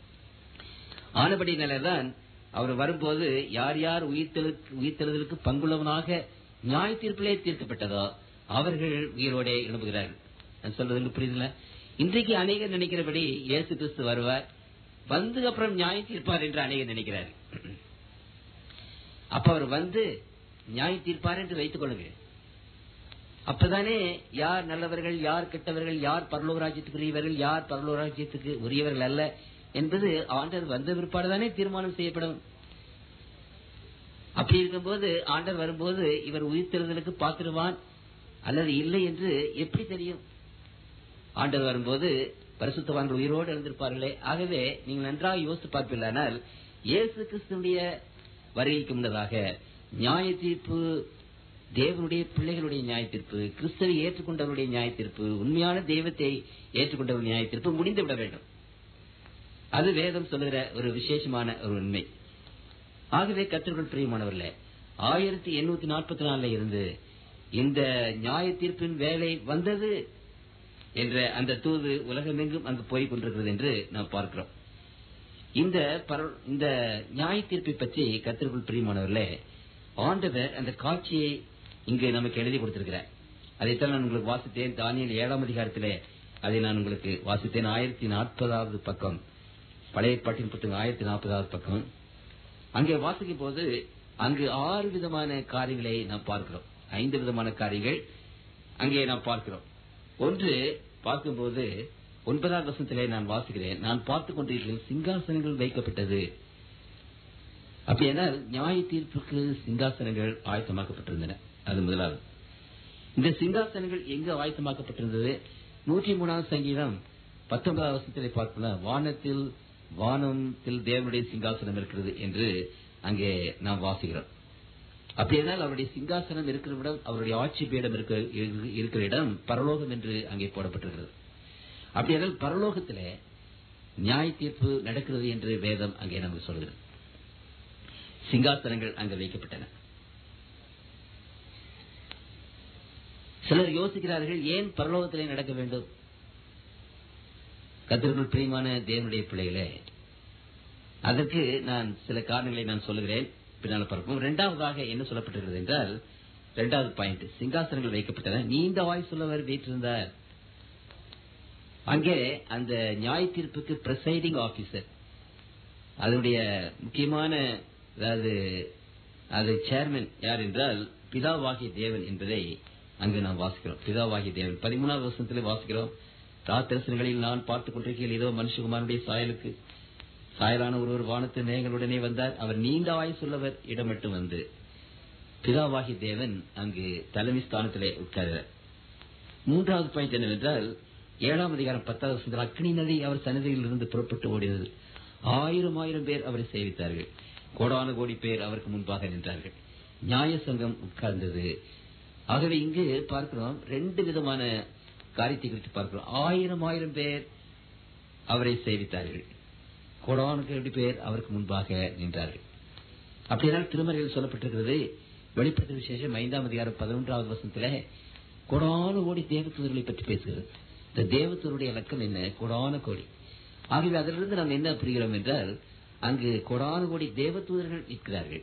ஆனபடினாலதான் அவர் வரும்போது யார் யார் உயிர்த்தெழுக்கு உயிர்த்தெழுதலுக்கு பங்குள்ளவனாக நியாய தீர்ப்பிலே தீர்க்கப்பட்டதோ அவர்கள் உயிரோட எழுப்புகிறார்கள் நான் சொல்றதுக்கு புரியுதுல இன்றைக்கு அநேகர் நினைக்கிறபடி இயேசு கிறிஸ்து வருவார் வந்து அப்புறம் நியாய தீர்ப்பார் என்று அநேகர் நினைக்கிறார் அப்ப அவர் வந்து நியாய தீர்ப்பார் என்று வைத்துக் கொள்ளுங்க அப்பதானே யார் நல்லவர்கள் யார் கெட்டவர்கள் யார் பரலோக ராஜ்யத்துக்கு உரியவர்கள் யார் பரலோக ராஜ்யத்துக்கு உரியவர்கள் அல்ல என்பது ஆண்டவர் வந்த பிற்பாடு தானே தீர்மானம் செய்யப்படும் அப்படி இருக்கும்போது ஆண்டவர் வரும்போது இவர் உயிர்த்தெழுதலுக்கு பாத்திருவான் அல்லது இல்லை என்று எப்படி தெரியும் ஆண்டவர் வரும்போது பரிசுத்தவான்கள் உயிரோடு எழுந்திருப்பார்களே ஆகவே நீங்கள் நன்றாக யோசித்து பார்ப்பீர்களானால் இயேசு கிறிஸ்துடைய வருகைக்கு முன்னதாக நியாய தீர்ப்பு தேவனுடைய பிள்ளைகளுடைய நியாய தீர்ப்பு கிறிஸ்துவை ஏற்றுக்கொண்டவருடைய நியாய தீர்ப்பு உண்மையான தெய்வத்தை ஏற்றுக்கொண்டவருடைய நியாய தீர்ப்பு முடிந்துவிட வேண்டும் அது வேதம் சொல்லுகிற ஒரு விசேஷமான ஒரு உண்மை ஆகவே கத்திற்குள் பிரியமானவர்களே ஆயிரத்தி எண்ணூத்தி நாற்பத்தி நாலுல இருந்து இந்த நியாய தீர்ப்பின் வேலை வந்தது என்ற அந்த தூது உலகமெங்கும் அங்கு போய் கொண்டிருக்கிறது என்று நாம் பார்க்கிறோம் இந்த பர- இந்த நியாய தீர்ப்பை பற்றி கத்திற்குள் பிரியமானவர்களே ஆண்டவர் அந்த காட்சியை இங்கு நமக்கு எழுதி கொடுத்திருக்கிறார் அதைத்தான் நான் உங்களுக்கு வாசித்தேன் தானியல் ஏழாம் அதிகாரத்திலே அதை நான் உங்களுக்கு வாசித்தேன் ஆயிரத்தி நாற்பதாவது பக்கம் பழைய பாட்டின் புத்தகம் ஆயிரத்தி நாற்பதாவது பக்கம் அங்கே வாசிக்கும் போது அங்கு ஆறு விதமான காரியங்களை நாம் பார்க்கிறோம் ஐந்து விதமான காரியங்கள் அங்கே நாம் பார்க்கிறோம் ஒன்று பார்க்கும்போது ஒன்பதாம் வசனத்திலே நான் வாசிக்கிறேன் நான் பார்த்துக் கொண்டிருக்கிறேன் சிங்காசனங்கள் வைக்கப்பட்டது அப்படியானால் நியாய தீர்ப்புக்கு சிங்காசனங்கள் ஆயத்தமாக்கப்பட்டிருந்தன அது முதலாவது இந்த சிங்காசனங்கள் எங்கு ஆயத்தமாக்கப்பட்டிருந்தது நூற்றி மூணாவது சங்கீதம் பத்தொன்பதாவது வருஷத்திலே பார்க்கலாம் வானத்தில் வானத்தில் தேவனுடைய சிங்காசனம் இருக்கிறது என்று அங்கே நாம் வாசிக்கிறோம் அப்படியானால் அவருடைய சிங்காசனம் இருக்கிற இடம் அவருடைய ஆட்சி பீடம் இருக்கிற இருக்கிற இடம் பரலோகம் என்று அங்கே போடப்பட்டிருக்கிறது அப்படியானால் பரலோகத்திலே நியாய தீர்ப்பு நடக்கிறது என்று வேதம் அங்கே நமக்கு சொல்கிறது சிங்காசனங்கள் அங்கு வைக்கப்பட்டன சிலர் யோசிக்கிறார்கள் ஏன் பரலோகத்திலே நடக்க வேண்டும் கத்திற்குள் பிரியமான தேவனுடைய பிள்ளைகளே அதற்கு நான் சில காரணங்களை நான் சொல்லுகிறேன் பின்னால் பார்ப்போம் இரண்டாவதாக என்ன சொல்லப்பட்டிருக்கிறது என்றால் இரண்டாவது பாயிண்ட் சிங்காசனங்கள் வைக்கப்பட்டன நீண்ட வாய் சொல்லவர் வீற்றிருந்தார் அங்கே அந்த நியாய தீர்ப்புக்கு பிரசைடிங் ஆபீசர் அதனுடைய முக்கியமான அதாவது அது சேர்மன் யார் என்றால் பிதாவாகிய தேவன் என்பதை அங்கு நாம் வாசிக்கிறோம் பிதாவாகிய தேவன் பதிமூணாவது வருஷத்திலே வாசிக்கிறோம் ராத்திரசனங்களில் நான் பார்த்துக் கொண்டிருக்கிறேன் ஏதோ மனுஷகுமாரனுடைய சாயலுக்கு சாயலான ஒருவர் வானத்து மேகங்களுடனே வந்தார் அவர் நீண்ட வாய் சொல்லவர் இடமட்டு வந்து பிதாவாகிய தேவன் அங்கு தலைமை ஸ்தானத்திலே உட்கார்கிறார் மூன்றாவது பாயிண்ட் என்னவென்றால் ஏழாம் அதிகாரம் பத்தாவது வசனத்தில் அக்னி நதி அவர் சன்னதியில் இருந்து புறப்பட்டு ஓடினது ஆயிரம் ஆயிரம் பேர் அவரை சேவித்தார்கள் கோடான கோடி பேர் அவருக்கு முன்பாக நின்றார்கள் நியாய சங்கம் உட்கார்ந்தது ஆகவே இங்கு பார்க்கிறோம் ரெண்டு விதமான காரியத்தை குறித்து பார்க்கிறோம் ஆயிரம் ஆயிரம் பேர் அவரை சேவித்தார்கள் கோடான கோடி பேர் அவருக்கு முன்பாக நின்றார்கள் அப்படியானால் திருமறையில் சொல்லப்பட்டிருக்கிறது வெளிப்படுத்த விசேஷம் ஐந்தாம் அதிகாரம் பதினொன்றாவது வசனத்திலே கொடான கோடி தேவதூதர்களை பற்றி பேசுகிறது இந்த தேவதூருடைய இலக்கம் என்ன கொடான கோடி ஆகவே அதிலிருந்து நாம் என்ன புரிகிறோம் என்றால் அங்கு கொடான கோடி தேவதூதர்கள் இருக்கிறார்கள்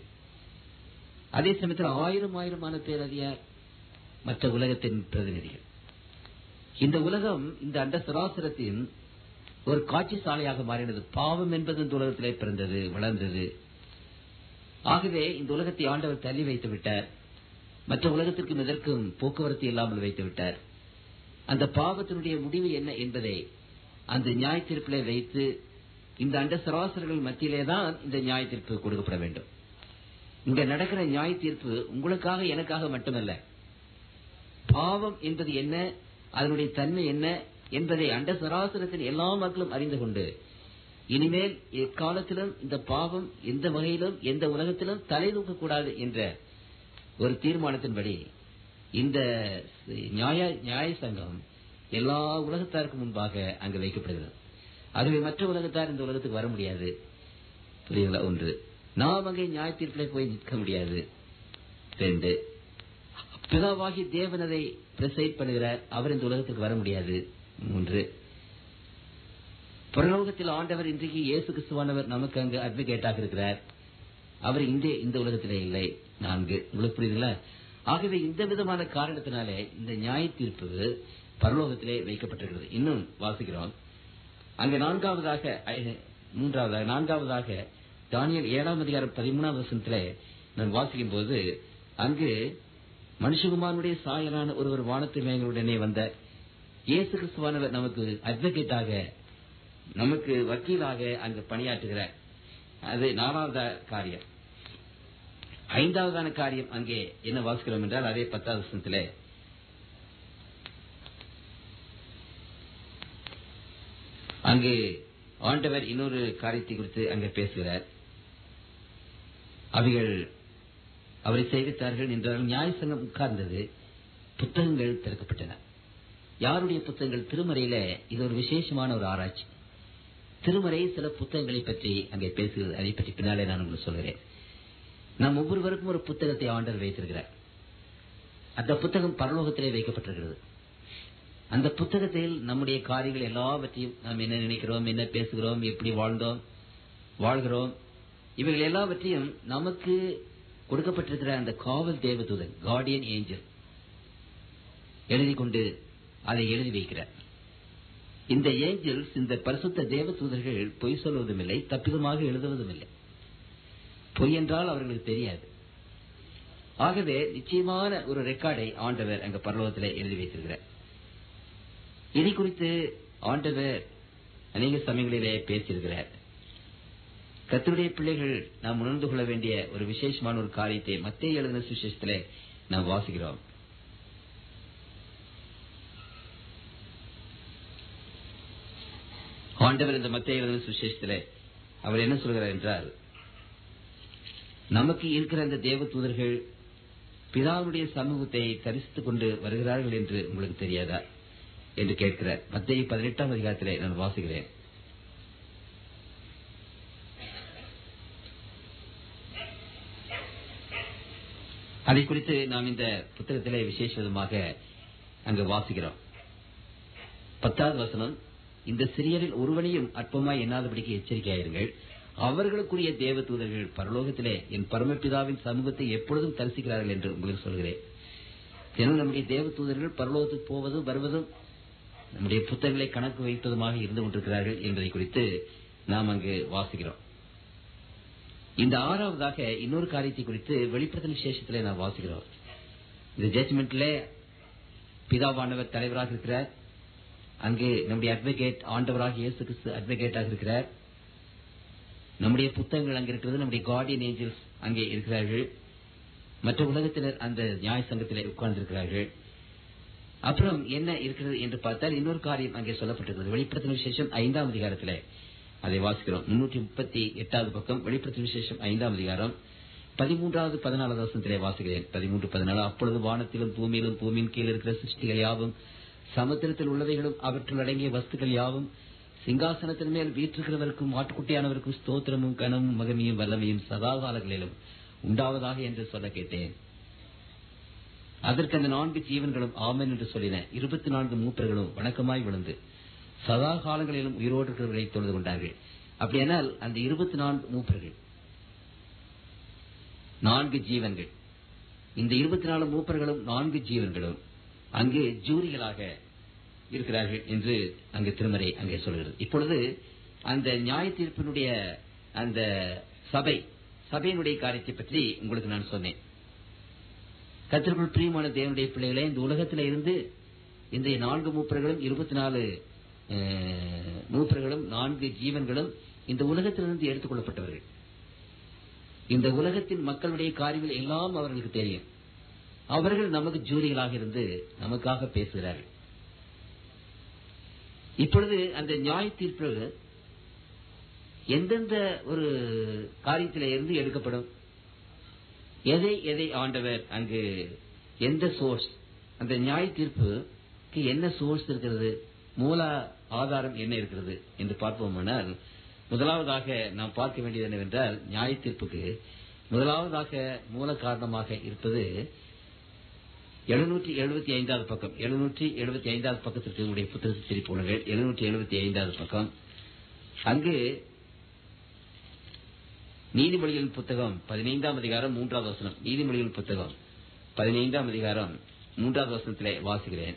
அதே சமயத்தில் ஆயிரம் ஆயிரமான பேர் அது யார் மற்ற உலகத்தின் பிரதிநிதிகள் இந்த உலகம் இந்த அண்ட சராசரத்தின் ஒரு காட்சி சாலையாக மாறினது பாவம் என்பது இந்த உலகத்திலே பிறந்தது வளர்ந்தது ஆகவே இந்த உலகத்தை ஆண்டவர் தள்ளி வைத்து விட்டார் மற்ற உலகத்திற்கும் இதற்கும் போக்குவரத்து இல்லாமல் வைத்து விட்டார் அந்த பாவத்தினுடைய முடிவு என்ன என்பதை அந்த நியாய தீர்ப்பிலே வைத்து இந்த அண்ட சராசரர்கள் மத்தியிலே தான் இந்த நியாய தீர்ப்பு கொடுக்கப்பட வேண்டும் இங்க நடக்கிற நியாய தீர்ப்பு உங்களுக்காக எனக்காக மட்டுமல்ல பாவம் என்பது என்ன அதனுடைய தன்மை என்ன என்பதை அண்ட சராசரத்தின் எல்லா மக்களும் அறிந்து கொண்டு இனிமேல் எக்காலத்திலும் இந்த பாவம் எந்த வகையிலும் எந்த உலகத்திலும் தலை தூக்கக்கூடாது என்ற ஒரு தீர்மானத்தின்படி இந்த நியாய நியாய சங்கம் எல்லா உலகத்தாருக்கும் முன்பாக அங்கு வைக்கப்படுகிறது ஆகவே மற்ற உலகத்தார் இந்த உலகத்துக்கு வர முடியாது புரியுங்களா ஒன்று நாம் அங்கே நியாய தீர்ப்பிலே போய் நிற்க முடியாது ரெண்டு பிதாவாகி தேவன் அதை பிரசைட் பண்ணுகிறார் அவர் இந்த உலகத்துக்கு வர முடியாது மூன்று பரலோகத்தில் ஆண்டவர் இன்றைக்கு இயேசு கிறிஸ்துவானவர் நமக்கு அங்கு அட்வொகேட்டாக இருக்கிறார் அவர் இந்த இந்த உலகத்திலே இல்லை நான்கு உங்களுக்கு புரியுதுங்களா ஆகவே இந்த விதமான காரணத்தினாலே இந்த நியாய தீர்ப்பு பரலோகத்திலே வைக்கப்பட்டிருக்கிறது இன்னும் வாசிக்கிறோம் அங்க நான்காவதாக ஐ- மூன்றாவதாக நான்காவதாக தானியல் ஏழாம் அதிகாரம் பதிமூணாம் வசனத்திலே நான் வாசிக்கும் போது அங்கு மனுஷகுமாரனுடைய சாயலான ஒருவர் வானத்து மேங்களுடனே வந்த இயேசு கிறிஸ்துவானவர் நமக்கு அட்வொகேட்டாக நமக்கு வக்கீலாக அங்கு பணியாற்றுகிறார் அது நாலாவது காரியம் ஐந்தாவதான காரியம் அங்கே என்ன வாசிக்கிறோம் என்றால் அதே பத்தாவது வசனத்திலே அங்கு ஆண்டவர் இன்னொரு காரியத்தை குறித்து அங்கே பேசுகிறார் அவைகள் அவரை சேவித்தார்கள் என்றால் நியாய சங்கம் உட்கார்ந்தது புத்தகங்கள் திறக்கப்பட்டன யாருடைய புத்தகங்கள் திருமறையில இது ஒரு விசேஷமான ஒரு ஆராய்ச்சி திருமறை சில புத்தகங்களை பற்றி அங்கே பேசுகிறது அதை பற்றி பின்னாலே நான் உங்களுக்கு சொல்கிறேன் நாம் ஒவ்வொருவருக்கும் ஒரு புத்தகத்தை ஆண்டவர் வைத்திருக்கிறார் அந்த புத்தகம் பரலோகத்திலே வைக்கப்பட்டிருக்கிறது அந்த புத்தகத்தில் நம்முடைய காரியங்கள் எல்லாவற்றையும் நாம் என்ன நினைக்கிறோம் என்ன பேசுகிறோம் எப்படி வாழ்ந்தோம் வாழ்கிறோம் இவைகள் எல்லாவற்றையும் நமக்கு கொடுக்கப்பட்டிருக்கிற அந்த காவல் தேவதூதன் கார்டியன் ஏஞ்சல் எழுதி கொண்டு அதை எழுதி வைக்கிறார் இந்த ஏஞ்சல்ஸ் இந்த பரிசுத்த தேவதூதர்கள் பொய் சொல்வதும் இல்லை தப்பிதமாக எழுதுவதும் இல்லை பொய் என்றால் அவர்களுக்கு தெரியாது ஆகவே நிச்சயமான ஒரு ரெக்கார்டை ஆண்டவர் அங்க பரலோகத்திலே எழுதி வைத்திருக்கிறார் இதை குறித்து ஆண்டவர் அநேக சமயங்களிலே பேசியிருக்கிறார் கத்தருடைய பிள்ளைகள் நாம் உணர்ந்து கொள்ள வேண்டிய ஒரு விசேஷமான ஒரு காரியத்தை மத்திய எழுதின சுவிசேஷத்திலே நாம் வாசிக்கிறோம் ஆண்டவர் இந்த மத்திய எழுதின சுவிசேஷத்திலே அவர் என்ன சொல்கிறார் என்றால் நமக்கு இருக்கிற அந்த தேவ தூதர்கள் பிதாவுடைய சமூகத்தை தரிசித்துக் கொண்டு வருகிறார்கள் என்று உங்களுக்கு தெரியாதா என்று கேட்கிறார் மத்திய பதினெட்டாம் அதிகாரத்திலே நான் வாசிக்கிறேன் அதை குறித்து நாம் இந்த புத்தகத்திலே விசேஷ விதமாக அங்கு வாசிக்கிறோம் பத்தாவது வசனம் இந்த சிறியரில் ஒருவனையும் அற்பமாய் எண்ணாதபடிக்கு எச்சரிக்கையாயிருங்கள் அவர்களுக்குரிய தேவ தூதர்கள் பரலோகத்திலே என் பரமபிதாவின் சமூகத்தை எப்பொழுதும் தரிசிக்கிறார்கள் என்று உங்களுக்கு சொல்கிறேன் தினம் நம்முடைய தேவ தூதர்கள் பரலோகத்துக்கு போவதும் வருவதும் நம்முடைய புத்தகங்களை கணக்கு வைப்பதுமாக இருந்து கொண்டிருக்கிறார்கள் என்பதை குறித்து நாம் அங்கு வாசிக்கிறோம் இந்த ஆறாவதாக இன்னொரு காரியத்தை குறித்து வெளிப்படுத்தல் விசேஷத்திலே நாம் வாசிக்கிறோம் இந்த ஜட்ஜ்மெண்ட்ல பிதாவானவர் தலைவராக இருக்கிறார் அங்கு நம்முடைய அட்வொகேட் ஆண்டவராக இயேசு கிறிஸ்து அட்வொகேட்டாக இருக்கிறார் நம்முடைய புத்தகங்கள் அங்கே இருக்கிறது நம்முடைய கார்டியன் ஏஞ்சல்ஸ் அங்கே இருக்கிறார்கள் மற்ற உலகத்தினர் அந்த நியாய சங்கத்திலே உட்கார்ந்திருக்கிறார்கள் அப்புறம் என்ன இருக்கிறது என்று பார்த்தால் இன்னொரு காரியம் அங்கே சொல்லப்பட்டிருக்கிறது வெளிப்படுத்தின விசேஷம் ஐந்தாம் அதிகாரத்திலே அதை வாசிக்கிறோம் முன்னூற்றி முப்பத்தி எட்டாவது பக்கம் வெளிப்படுத்தின விசேஷம் ஐந்தாம் அதிகாரம் பதிமூன்றாவது பதினாலாவது வருஷத்திலே வாசிக்கிறேன் பதிமூன்று பதினாலு அப்பொழுது வானத்திலும் பூமியிலும் பூமியின் கீழ் இருக்கிற சிருஷ்டிகள் யாவும் சமுத்திரத்தில் உள்ளவைகளும் அவற்றுள் அடங்கிய வஸ்துக்கள் யாவும் சிங்காசனத்தின் மேல் வீற்றிருக்கிறவருக்கும் ஆட்டுக்குட்டியானவருக்கும் ஸ்தோத்திரமும் கனமும் மகமையும் வல்லமையும் சதாகாலங்களிலும் உண்டாவதாக என்று சொல்ல கேட்டேன் அதற்கு அந்த நான்கு ஜீவன்களும் ஆமென் என்று சொல்லின இருபத்தி நான்கு மூப்பர்களும் வணக்கமாய் விழுந்து சதா காலங்களிலும் உயிரோடு இருக்கிறவர்களை தொழுது கொண்டார்கள் அப்படியானால் அந்த இருபத்தி நான்கு மூப்பர்கள் நான்கு ஜீவன்கள் இந்த இருபத்தி நாலு மூப்பர்களும் நான்கு ஜீவன்களும் அங்கே ஜூரிகளாக இருக்கிறார்கள் என்று அங்கு திருமறை அங்கே சொல்கிறது இப்பொழுது அந்த நியாய தீர்ப்பினுடைய அந்த சபை சபையினுடைய காரியத்தை பற்றி உங்களுக்கு நான் சொன்னேன் கத்திற்குள் பிரியமான தேவனுடைய பிள்ளைகளே இந்த உலகத்தில் இருந்து இந்த நான்கு மூப்பர்களும் இருபத்தி நாலு மூப்பர்களும் நான்கு ஜீவன்களும் இந்த உலகத்திலிருந்து எடுத்துக் கொள்ளப்பட்டவர்கள் இந்த உலகத்தின் மக்களுடைய காரியங்கள் எல்லாம் அவர்களுக்கு தெரியும் அவர்கள் நமக்கு ஜூரிகளாக இருந்து நமக்காக பேசுகிறார்கள் இப்பொழுது அந்த நியாய தீர்ப்பு எந்தெந்த ஒரு காரியத்தில இருந்து எடுக்கப்படும் எதை எதை ஆண்டவர் அங்கு எந்த சோர்ஸ் அந்த நியாய தீர்ப்புக்கு என்ன சோர்ஸ் இருக்கிறது மூல ஆதாரம் என்ன இருக்கிறது என்று பார்ப்போமானால் முதலாவதாக நாம் பார்க்க வேண்டியது என்னவென்றால் நியாய தீர்ப்புக்கு முதலாவதாக மூல காரணமாக இருப்பது எழுநூற்றி எழுபத்தி ஐந்தாவது பக்கம் எழுநூற்றி எழுபத்தி ஐந்தாவது பக்கத்திற்கு உடைய புத்தகத்தை திருப்பி எழுநூற்றி எழுபத்தி ஐந்தாவது பக்கம் அங்கு நீதிமொழிகளின் புத்தகம் பதினைந்தாம் அதிகாரம் மூன்றாவது வசனம் நீதிமொழிகளின் புத்தகம் பதினைந்தாம் அதிகாரம் மூன்றாவது வசனத்திலே வாசிக்கிறேன்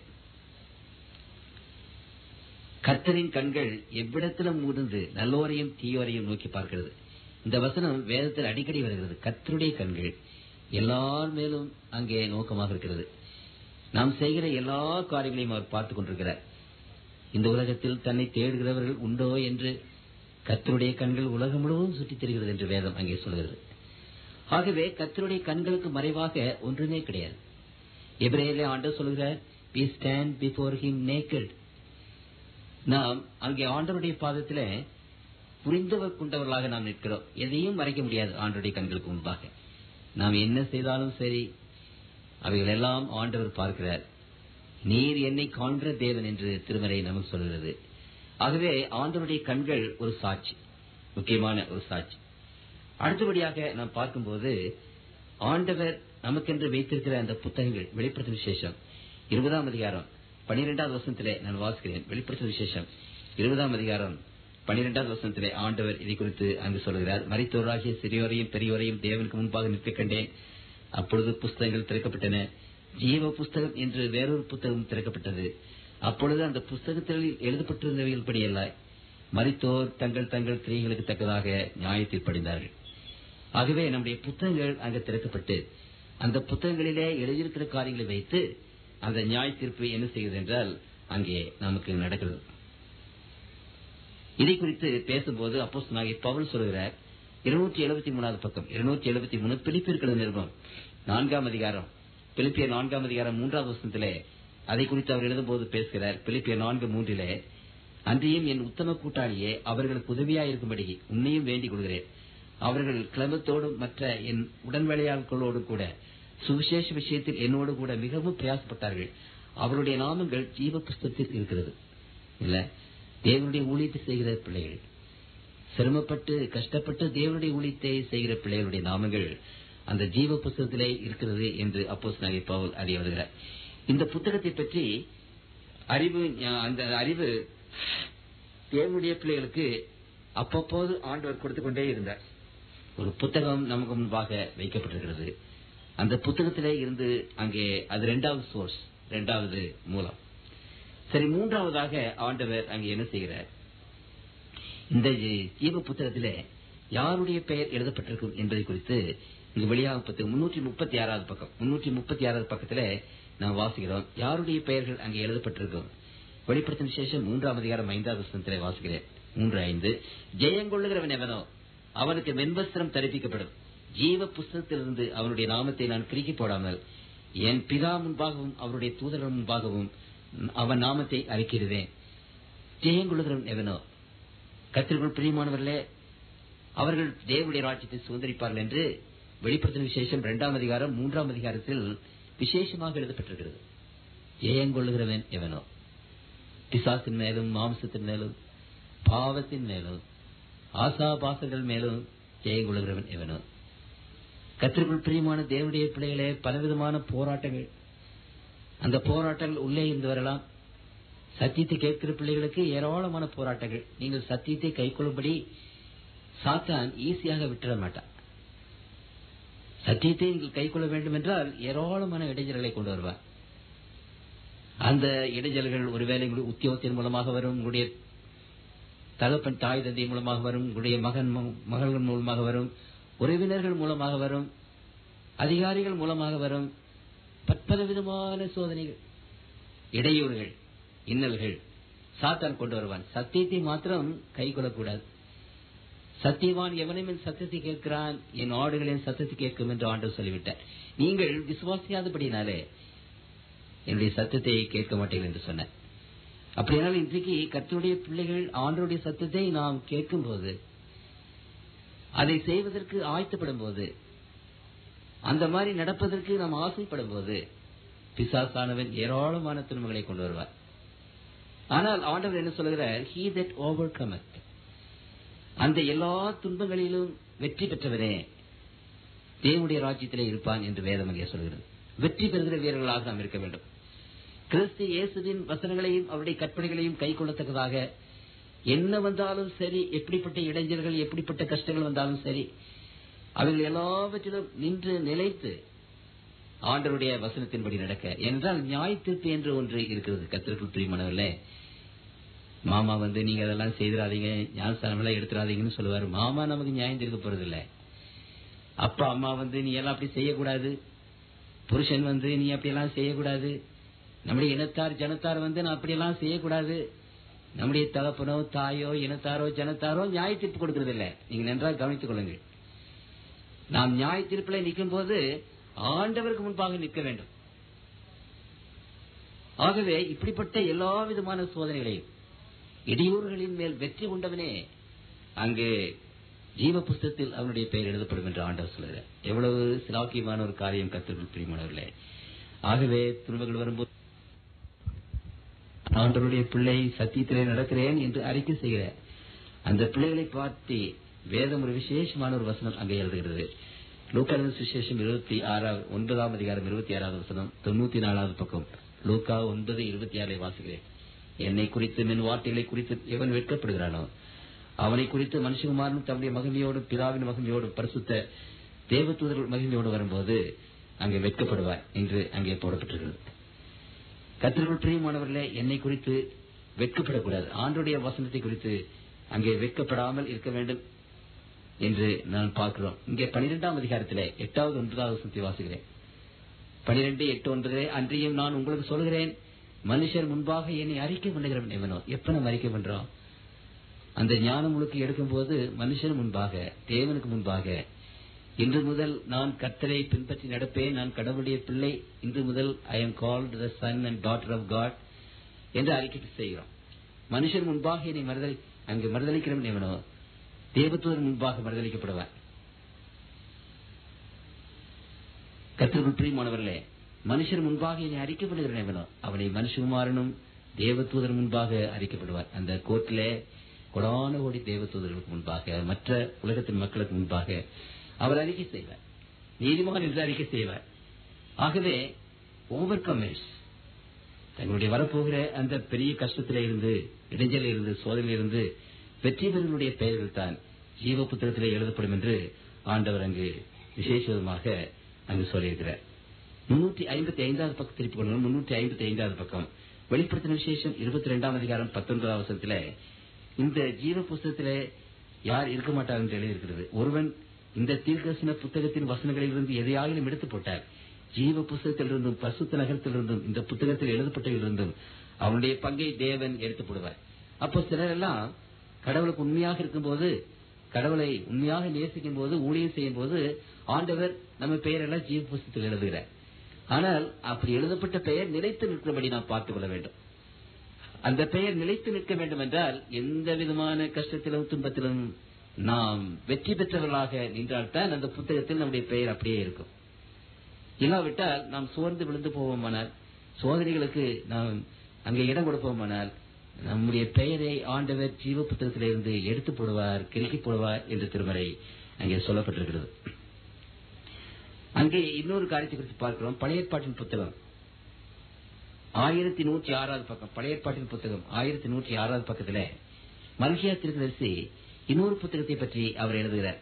கர்த்தரின் கண்கள் எவ்விடத்திலும் ஊர்ந்து நல்லோரையும் தீயோரையும் நோக்கி பார்க்கிறது இந்த வசனம் வேதத்தில் அடிக்கடி வருகிறது கர்த்தருடைய கண்கள் எல்லார் மேலும் அங்கே நோக்கமாக இருக்கிறது நாம் செய்கிற எல்லா காரியங்களையும் அவர் பார்த்துக் கொண்டிருக்கிறார் இந்த உலகத்தில் தன்னை தேடுகிறவர்கள் உண்டோ என்று கத்தருடைய கண்கள் உலகம் முழுவதும் சுற்றித் திரிகிறது என்று வேதம் அங்கே சொல்கிறது ஆகவே கத்தருடைய கண்களுக்கு மறைவாக ஒன்றுமே கிடையாது எபிரேலே ஆண்டவர் சொல்கிறார் we stand before him naked நாம் அங்கே ஆண்டவருடைய பாதத்துல புரிந்தவர் கொண்டவர்களாக நாம் நிற்கிறோம் எதையும் மறைக்க முடியாது ஆண்டவருடைய கண்களுக்கு முன்பாக நாம் என்ன செய்தாலும் சரி அவைகள் எல்லாம் ஆண்டவர் பார்க்கிறார் நீர் என்னை காண்கிற தேவன் என்று திருமறை நமக்கு சொல்கிறது ஆகவே ஆண்டவருடைய கண்கள் ஒரு சாட்சி முக்கியமான ஒரு சாட்சி அடுத்தபடியாக நாம் பார்க்கும்போது ஆண்டவர் நமக்கென்று வைத்திருக்கிற அந்த புத்தகங்கள் வெளிப்படுத்தும் விசேஷம் இருபதாம் அதிகாரம் பனிரெண்டாவது வசனத்திலே நான் வாசிக்கிறேன் வெளிப்படுத்த விசேஷம் இருபதாம் அதிகாரம் பனிரெண்டாவது வசனத்திலே ஆண்டவர் இதை குறித்து அங்கு சொல்கிறார் மரித்தோராகிய சிறியோரையும் பெரியோரையும் தேவனுக்கு முன்பாக நிற்க கண்டேன் அப்பொழுது புஸ்தகங்கள் திறக்கப்பட்டன ஜீவ புஸ்தகம் என்று வேறொரு புத்தகம் திறக்கப்பட்டது அப்பொழுது அந்த புஸ்தகத்தில் எழுதப்பட்டிருந்தவைகள் படியல்ல மரித்தோர் தங்கள் தங்கள் கிரியைகளுக்கு தக்கதாக நியாயத்தில் படிந்தார்கள் ஆகவே நம்முடைய புத்தகங்கள் அங்கு திறக்கப்பட்டு அந்த புத்தகங்களிலே எழுதியிருக்கிற காரியங்களை வைத்து அந்த நியாய தீர்ப்பு என்ன செய்கிறது என்றால் அங்கே நமக்கு நடக்கிறது இதை குறித்து பேசும்போது அப்போஸ் பவுல் சொல்கிறார் இருநூற்றி எழுபத்தி மூணாவது பக்கம் இருநூற்றி எழுபத்தி மூணு பிலிப்பியர்கள் நிறுவனம் நான்காம் அதிகாரம் பிலிப்பிய நான்காம் அதிகாரம் மூன்றாவது வருஷத்திலே அதை குறித்து அவர் எழுதும்போது பேசுகிறார் பிலிப்பிய நான்கு மூன்றிலே அன்றியும் என் உத்தம கூட்டாளியே அவர்களுக்கு உதவியாயிருக்கும்படி உன்னையும் வேண்டிக் கொள்கிறேன் அவர்கள் கிளம்பத்தோடும் மற்ற என் உடன்வேலையாளர்களோடு கூட சுவிசேஷ விஷயத்தில் என்னோடு கூட மிகவும் பிரயாசப்பட்டார்கள் அவருடைய நாமங்கள் ஜீவ புஸ்தகத்தில் இருக்கிறது இல்ல தேவனுடைய ஊழியத்தை செய்கிற பிள்ளைகள் சிரமப்பட்டு கஷ்டப்பட்டு தேவனுடைய ஊழியத்தை செய்கிற பிள்ளைகளுடைய நாமங்கள் அந்த ஜீவ புஸ்தகத்திலே இருக்கிறது என்று அப்போஸ் நகை பவுல் அறிய வருகிறார் இந்த புத்தகத்தை பற்றி அறிவு ஞா- அந்த அறிவு தேவனுடைய பிள்ளைகளுக்கு அப்பப்போது ஆண்டவர் கொடுத்துக் கொண்டே இருந்தார் ஒரு புத்தகம் நமக்கு முன்பாக வைக்கப்பட்டிருக்கிறது அந்த புத்தகத்திலே இருந்து அங்கே அது இரண்டாவது சோர்ஸ் இரண்டாவது மூலம் சரி மூன்றாவதாக ஆண்டவர் அங்கே என்ன செய்கிறார் இந்த ஜீவ புத்தகத்திலே யாருடைய பெயர் எழுதப்பட்டிருக்கும் என்பதை குறித்து இங்கு வெளியாகும் புத்தகம் முன்னூற்றி முப்பத்தி ஆறாவது பக்கம் முன்னூற்றி முப்பத்தி ஆறாவது பக்கத்திலே நாம் வாசிக்கிறோம் யாருடைய பெயர்கள் அங்கே எழுதப்பட்டிருக்கும் வெளிப்படுத்தும் விசேஷம் மூன்றாம் அதிகாரம் ஐந்தாவது வசனத்திலே வாசிக்கிறேன் மூன்று ஐந்து ஜெயங்கொள்ளுகிறவன் எவனோ அவனுக்கு வெண்வஸ்திரம் தரிப்பிக்கப்படும் ஜீவ புஸ்தகத்திலிருந்து அவனுடைய நாமத்தை நான் கிறுக்கி போடாமல் என் பிதா முன்பாகவும் அவருடைய தூதர்கள் முன்பாகவும் அவன் நாமத்தை அறிக்கிறேன் ஜெயங்கொள்ளுகிறவன் எவனோ கத்திற்குள் பிரியமானவர்களே அவர்கள் தேவனுடைய ராஜ்யத்தை சுதந்திரிப்பார்கள் என்று வெளிப்படுத்தின விசேஷம் இரண்டாம் அதிகாரம் மூன்றாம் அதிகாரத்தில் விசேஷமாக எழுதப்பட்டிருக்கிறது ஜெயங்கொள்ளுகிறவன் எவனோ பிசாசின் மேலும் மாம்சத்தின் மேலும் பாவத்தின் மேலும் ஆசாபாசங்கள் மேலும் ஜெயங்கொள்ளுகிறவன் எவனோ கத்திற்குள் பிரியமான தேவனுடைய பிள்ளைகளே பலவிதமான போராட்டங்கள் அந்த போராட்டங்கள் உள்ளே இருந்து வரலாம் சத்தியத்தை கேட்கிற பிள்ளைகளுக்கு ஏராளமான போராட்டங்கள் நீங்கள் சத்தியத்தை கைக்கொள்ளும்படி சாத்தான் ஈஸியாக விட்டுற மாட்டான் சத்தியத்தை நீங்கள் கைக்கொள்ள வேண்டும் என்றால் ஏராளமான இடைஞ்சல்களை கொண்டு வருவார் அந்த இடைஞ்சல்கள் ஒருவேளை உங்களுடைய உத்தியோகத்தின் மூலமாக வரும் உங்களுடைய தகப்பன் தாய் தந்தை மூலமாக வரும் உங்களுடைய மகன் ம- மகள்கள் மூலமாக வரும் உறவினர்கள் மூலமாக வரும் அதிகாரிகள் மூலமாக வரும் பற்பல விதமான சோதனைகள் இடையூறுகள் இன்னல்கள் சாத்தான் கொண்டு வருவான் சத்தியத்தை மாத்திரம் கை கொள்ளக்கூடாது சத்தியவான் எவனும் என் சத்தத்தை கேட்கிறான் என் ஆடுகளின் சத்தத்தை கேட்கும் என்று ஆண்டவர் சொல்லிவிட்டார் நீங்கள் விசுவாசியாதபடினாலே என்னுடைய சத்தத்தை கேட்க மாட்டீர்கள் என்று சொன்னார் அப்படியானால் இன்றைக்கு கர்த்தருடைய பிள்ளைகள் ஆண்டருடைய சத்தத்தை நாம் கேட்கும் போது அதை செய்வதற்கு ஆயத்தப்படும் போது அந்த மாதிரி நடப்பதற்கு நாம் ஆசைப்படும் போது பிசாசானவன் ஏராளமான துன்பங்களை கொண்டு வருவார் ஆனால் ஆண்டவர் என்ன சொல்கிறார் he that overcometh அந்த எல்லா துன்பங்களிலும் வெற்றி பெற்றவனே தேவனுடைய ராஜ்யத்திலே இருப்பான் என்று வேதம் அங்கே சொல்கிறது வெற்றி பெறுகிற வீரர்களாக நாம் இருக்க வேண்டும் கிறிஸ்து இயேசுவின் வசனங்களையும் அவருடைய கற்பனைகளையும் கை கொள்ளத்தக்கதாக என்ன வந்தாலும் சரி எப்படிப்பட்ட இடைஞ்சல்கள் எப்படிப்பட்ட கஷ்டங்கள் வந்தாலும் சரி அவைகள் எல்லாவற்றிலும் நின்று நிலைத்து ஆண்டருடைய வசனத்தின்படி நடக்க என்றால் நியாய தீர்ப்பு என்று ஒன்று இருக்கிறது கத்திற்குள் பிரியமானவர்களே மாமா வந்து நீங்க அதெல்லாம் செய்திடாதீங்க ஞானஸ்தானம் எல்லாம் எடுத்துடாதீங்கன்னு சொல்லுவாரு மாமா நமக்கு நியாயம் தீர்க்க போறது இல்ல அப்பா அம்மா வந்து நீ எல்லாம் அப்படி செய்யக்கூடாது புருஷன் வந்து நீ அப்படியெல்லாம் செய்யக்கூடாது நம்முடைய இனத்தார் ஜனத்தார் வந்து நான் அப்படியெல்லாம் செய்யக்கூடாது நம்முடைய தகப்பனோ தாயோ இனத்தாரோ ஜனத்தாரோ நியாய தீர்ப்பு கொடுக்கறது இல்ல நீங்க நன்றாக கவனித்துக் கொள்ளுங்கள் நாம் நியாய தீர்ப்பில் நிற்கும் போது ஆண்டவருக்கு முன்பாக நிற்க வேண்டும் ஆகவே இப்படிப்பட்ட எல்லா விதமான சோதனைகளையும் இடையூறுகளின் மேல் வெற்றி கொண்டவனே அங்கு ஜீவ புஸ்தகத்தில் அவனுடைய பெயர் எழுதப்படும் என்று ஆண்டவர் சொல்கிறார் எவ்வளவு சிலாக்கியமான ஒரு காரியம் கத்திற்குள் பிரியமானவர்களே ஆகவே துன்பங்கள் வரும்போது ஆண்டவருடைய பிள்ளை சத்தியத்திலே நடக்கிறேன் என்று அறிக்கை செய்கிற அந்த பிள்ளைகளை பார்த்து வேதம் ஒரு விசேஷமான ஒரு வசனம் அங்கே எழுதுகிறது லூக்கான சுவிசேஷம் இருபத்தி ஆறாவது ஒன்பதாம் அதிகாரம் இருபத்தி ஆறாவது வசனம் தொண்ணூத்தி நாலாவது பக்கம் லூக்கா ஒன்பது இருபத்தி ஆறை வாசுகிறேன் என்னை குறித்து என் வார்த்தைகளை குறித்து எவன் வெட்கப்படுகிறானோ அவனை குறித்து மனுஷகுமாரன் தம்முடைய மகிமையோடு பிதாவின் மகிமையோடு பரிசுத்த தேவதூதர்கள் மகிமையோடு வரும்போது அங்கே வெட்கப்படுவார் என்று அங்கே போடப்பட்டிருக்கிறது கத்திரிக்குள் பிரியமானவர்களே என்னை குறித்து வெட்கப்படக்கூடாது ஆண்டுடைய வசனத்தை குறித்து அங்கே வெட்கப்படாமல் இருக்க வேண்டும் என்று நான் பார்க்கிறோம் இங்கே பனிரெண்டாம் அதிகாரத்திலே எட்டாவது ஒன்பதாவது வசனத்தை வாசிக்கிறேன் பனிரெண்டு எட்டு ஒன்பதிலே அன்றையும் நான் உங்களுக்கு சொல்கிறேன் மனுஷர் முன்பாக என்னை அறிக்கை பண்ணுகிறவன் எவனோ எப்ப நம்ம அறிக்கை பண்றோம் அந்த ஞானம் முழுக்க எடுக்கும்போது மனுஷர் முன்பாக தேவனுக்கு முன்பாக இன்று முதல் நான் கர்த்தரை பின்பற்றி நடப்பேன் நான் கடவுளுடைய பிள்ளை இன்று முதல் I am called the son and daughter of God என்று அறிக்கை செய்கிறோம் மனுஷர் முன்பாக என்னை மறுதலி அங்கு மறுதளிக்கிறவன் எவனோ தேவதூதர் முன்பாக மறுதளிக்கப்படுவார் கத்திற்குள் பிரியமானவர்களே மனுஷர் முன்பாக என்னை அறிக்கப்படுகிறவன் எவனோ அவனை மனுஷகுமாரனும் தேவதூதர் முன்பாக அறிக்கப்படுவார் அந்த கோர்ட்டிலே கொடான கோடி தேவதூதர்களுக்கு முன்பாக மற்ற உலகத்தின் மக்களுக்கு முன்பாக அவர் அறிக்கை செய்வார் நீதிமான் என்று அறிக்கை செய்வார் ஆகவே ஓவர் கமர்ஸ் தங்களுடைய வரப்போகிற அந்த பெரிய கஷ்டத்தில இருந்து இடைஞ்சலில் இருந்து சோதனையில் இருந்து வெற்றி பெறுவனுடைய பெயர்கள் தான் ஜீவ புத்தகத்திலே எழுதப்படும் என்று ஆண்டவர் அங்கு விசேஷமாக அங்கு சொல்லியிருக்கிறார் முன்னூற்றி ஐம்பத்தி ஐந்தாவது பக்கம் திருப்பி கொண்டு முன்னூற்றி ஐம்பத்தி ஐந்தாவது பக்கம் வெளிப்படுத்தின விசேஷம் இருபத்தி ரெண்டாம் அதிகாரம் பத்தொன்பதாம் வருஷத்துல இந்த ஜீவ புஸ்தகத்திலே யார் இருக்க மாட்டார் என்று எழுதியிருக்கிறது ஒருவன் இந்த தீர்க்கசன புத்தகத்தின் வசனங்களிலிருந்து எதையாகிலும் எடுத்து போட்டார் ஜீவ புஸ்தகத்திலிருந்தும் பசுத்த நகரத்திலிருந்தும் இந்த புத்தகத்தில் எழுதப்பட்டதிலிருந்தும் அவனுடைய பங்கை தேவன் எடுத்து போடுவார் அப்போ சிலர் எல்லாம் கடவுளுக்கு உண்மையாக இருக்கும்போது கடவுளை உண்மையாக நேசிக்கும் போது ஊழியம் செய்யும் போது ஆண்டவர் நம்ம பெயரெல்லாம் ஜீவ புஸ்தகத்தில் எழுதுகிறார் ஆனால் அப்படி எழுதப்பட்ட பெயர் நிலைத்து நிற்கிறபடி நாம் பார்த்துக் கொள்ள வேண்டும் அந்த பெயர் நிலைத்து நிற்க வேண்டும் என்றால் எந்த விதமான கஷ்டத்திலும் துன்பத்திலும் நாம் வெற்றி பெற்றவர்களாக நின்றால்தான் அந்த புத்தகத்தில் நம்முடைய பெயர் அப்படியே இருக்கும் இல்லாவிட்டால் நாம் சோர்ந்து விழுந்து போவோமானால் சோதனைகளுக்கு நாம் அங்கே இடம் கொடுப்போமானால் நம்முடைய பெயரை ஆண்டவர் ஜீவ புத்தகத்திலிருந்து எடுத்து போடுவார் கிறுக்கி போடுவார் என்று திருமறை அங்கே சொல்லப்பட்டிருக்கிறது அங்கே இன்னொரு காரியத்தை குறித்து பார்க்கிறோம் பழைய ஏற்பாட்டின் புத்தகம் ஆயிரத்தி நூற்றி ஆறாவது பக்கம் பழைய ஏற்பாட்டின் புத்தகம் ஆயிரத்தி நூற்றி ஆறாவது பக்கத்துல மல்கியா திருக்கதரிசி இன்னொரு புத்தகத்தை பற்றி அவர் எழுதுகிறார்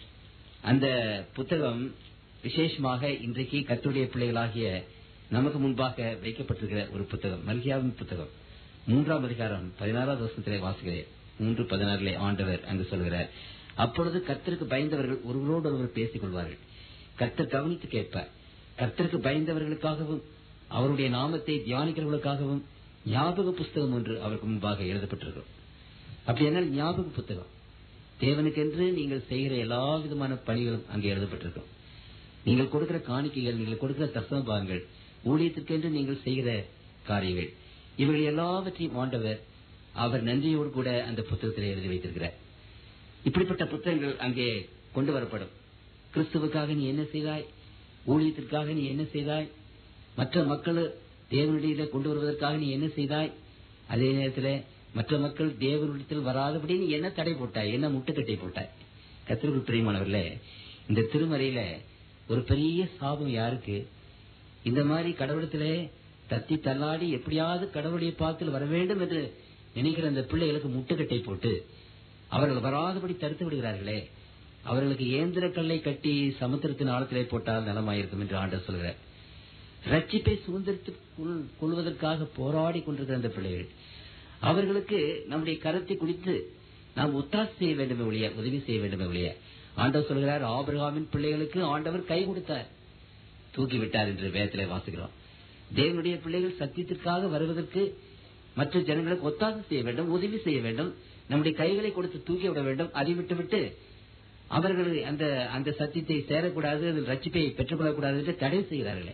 அந்த புத்தகம் விசேஷமாக இன்றைக்கு கத்துடைய பிள்ளைகளாகிய நமக்கு முன்பாக வைக்கப்பட்டிருக்கிற ஒரு புத்தகம் மல்கியாவின் புத்தகம் மூன்றாம் அதிகாரம் பதினாறாவது வருஷத்திலே வாசுகிறேன் மூன்று பதினாறிலே ஆண்டவர் அங்கு சொல்கிறார் அப்பொழுது கர்த்தருக்கு பயந்தவர்கள் ஒருவரோடு ஒருவர் பேசிக் கொள்வார்கள் கர்த்தர் கவனித்து கேட்பார் கர்த்தருக்கு பயந்தவர்களுக்காகவும் அவருடைய நாமத்தை தியானிக்கிறவர்களுக்காகவும் ஞாபக புஸ்தகம் ஒன்று அவருக்கு முன்பாக எழுதப்பட்டிருக்கும் அப்படி என்ன ஞாபக புத்தகம் தேவனுக்கென்று நீங்கள் செய்கிற எல்லா விதமான பணிகளும் அங்கே எழுதப்பட்டிருக்கும் நீங்கள் கொடுக்கிற காணிக்கைகள் நீங்கள் கொடுக்கிற தசமபாகங்கள் ஊழியத்திற்கென்று நீங்கள் செய்கிற காரியங்கள் இவைகள் எல்லாவற்றையும் ஆண்டவர் அவர் நன்றியோடு கூட அந்த புத்தகத்தில் எழுதி வைத்திருக்கிறார் இப்படிப்பட்ட புத்தகங்கள் அங்கே கொண்டு வரப்படும் கிறிஸ்துவுக்காக நீ என்ன செய்தாய் ஊழியத்திற்காக நீ என்ன செய்தாய் மற்ற மக்கள் தேவனுடைய கொண்டு வருவதற்காக நீ என்ன செய்தாய் அதே நேரத்தில் மற்ற மக்கள் தேவனுடத்தில் வராதபடி நீ என்ன தடை போட்டாய் என்ன முட்டுக்கட்டை போட்டாய் கத்திரிக்குள் பிரியமானவர்களே இந்த திருமறையில ஒரு பெரிய சாபம் யாருக்கு இந்த மாதிரி கடவுளத்திலே தத்தி தள்ளாடி எப்படியாவது கடவுளுடைய பாத்தில் வர வேண்டும் என்று நினைக்கிற அந்த பிள்ளைகளுக்கு முட்டுக்கட்டை போட்டு அவர்கள் வராதபடி தடுத்து விடுகிறார்களே அவர்களுக்கு இயந்திர கல்லை கட்டி சமுத்திரத்தின் ஆழத்திலே போட்டால் நலமாயிருக்கும் என்று ஆண்டர் சொல்கிறார் ரட்சிப்பை சுதந்திரத்துக் கொள்வதற்காக போராடி கொண்டிருக்கிற அந்த பிள்ளைகள் அவர்களுக்கு நம்முடைய கருத்தை குடித்து நாம் ஒத்தாசை செய்ய வேண்டுமே ஒழிய உதவி செய்ய வேண்டுமே ஒழிய ஆண்டவர் சொல்கிறார் ஆபிரகாமின் பிள்ளைகளுக்கு ஆண்டவர் கை கொடுத்தார் தூக்கி விட்டார் என்று வேதத்திலே வாசிக்கிறோம் தேவனுடைய பிள்ளைகள் சத்தியத்திற்காக வருவதற்கு மற்ற ஜனங்களுக்கு ஒத்தாசை செய்ய வேண்டும் உதவி செய்ய வேண்டும் நம்முடைய கைகளை கொடுத்து தூக்கி விட வேண்டும் அதை விட்டுவிட்டு அவர்கள் அந்த அந்த சத்தியத்தை சேரக்கூடாது அதில் ரட்சிப்பை பெற்றுக்கொள்ளக்கூடாது என்று தடை செய்கிறார்களே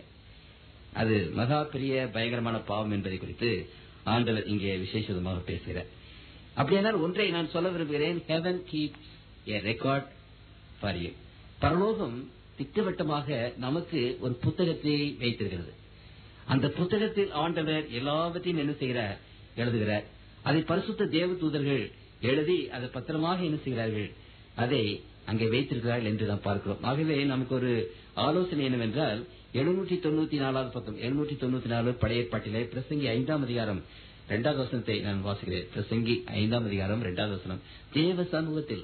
அது மகா பெரிய பயங்கரமான பாவம் என்பதை குறித்து ஆண்டவர் இங்கே விசேஷமாக பேசுகிறார் அப்படியானால் ஒன்றை நான் சொல்ல விரும்புகிறேன் heaven keep a record for you பரலோகம் திட்டவட்டமாக நமக்கு ஒரு புத்தகத்தை வைத்திருக்கிறது அந்த புத்தகத்தில் ஆண்டவர் எல்லாவற்றையும் என்ன செய்கிறார் எழுதுகிறார் அதை பரிசுத்த தேவ தூதர்கள் எழுதி அதை பத்திரமாக என்ன செய்கிறார்கள் அதை அங்கே வைத்திருக்கிறார்கள் என்று நாம் பார்க்கிறோம் ஆகவே நமக்கு ஒரு ஆலோசனை என்னவென்றால் எழுநூற்றி தொண்ணூத்தி நாலாவது பக்கம் எழுநூற்றி தொண்ணூத்தி நாலு பழைய ஏற்பாட்டிலே பிரசங்கி ஐந்தாம் அதிகாரம் இரண்டாவது வசனத்தை நான் வாசிக்கிறேன் பிரசங்கி ஐந்தாம் அதிகாரம் இரண்டாவது வசனம் தேவ சமூகத்தில்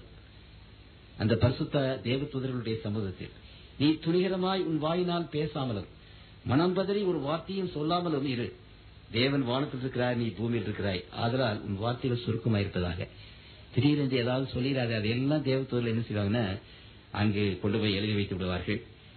அந்த பரிசுத்த தேவ தூதர்களுடைய சமூகத்தில் நீ துணிகரமாய் உன் வாயினால் பேசாமலும் மனம் பதறி ஒரு வார்த்தையும் சொல்லாமலும் இரு தேவன் வானத்தில் இருக்கிறார் நீ பூமியில் இருக்கிறாய் ஆதலால் உன் வார்த்தைகள் சுருக்கமாயிருப்பதாக திடீரென்று ஏதாவது சொல்லிடாது அதெல்லாம் தேவ தூதர்கள் என்ன செய்வாங்கன்னா அங்கு கொண்டு போய் எழுதி வைத்து விடுவார்கள்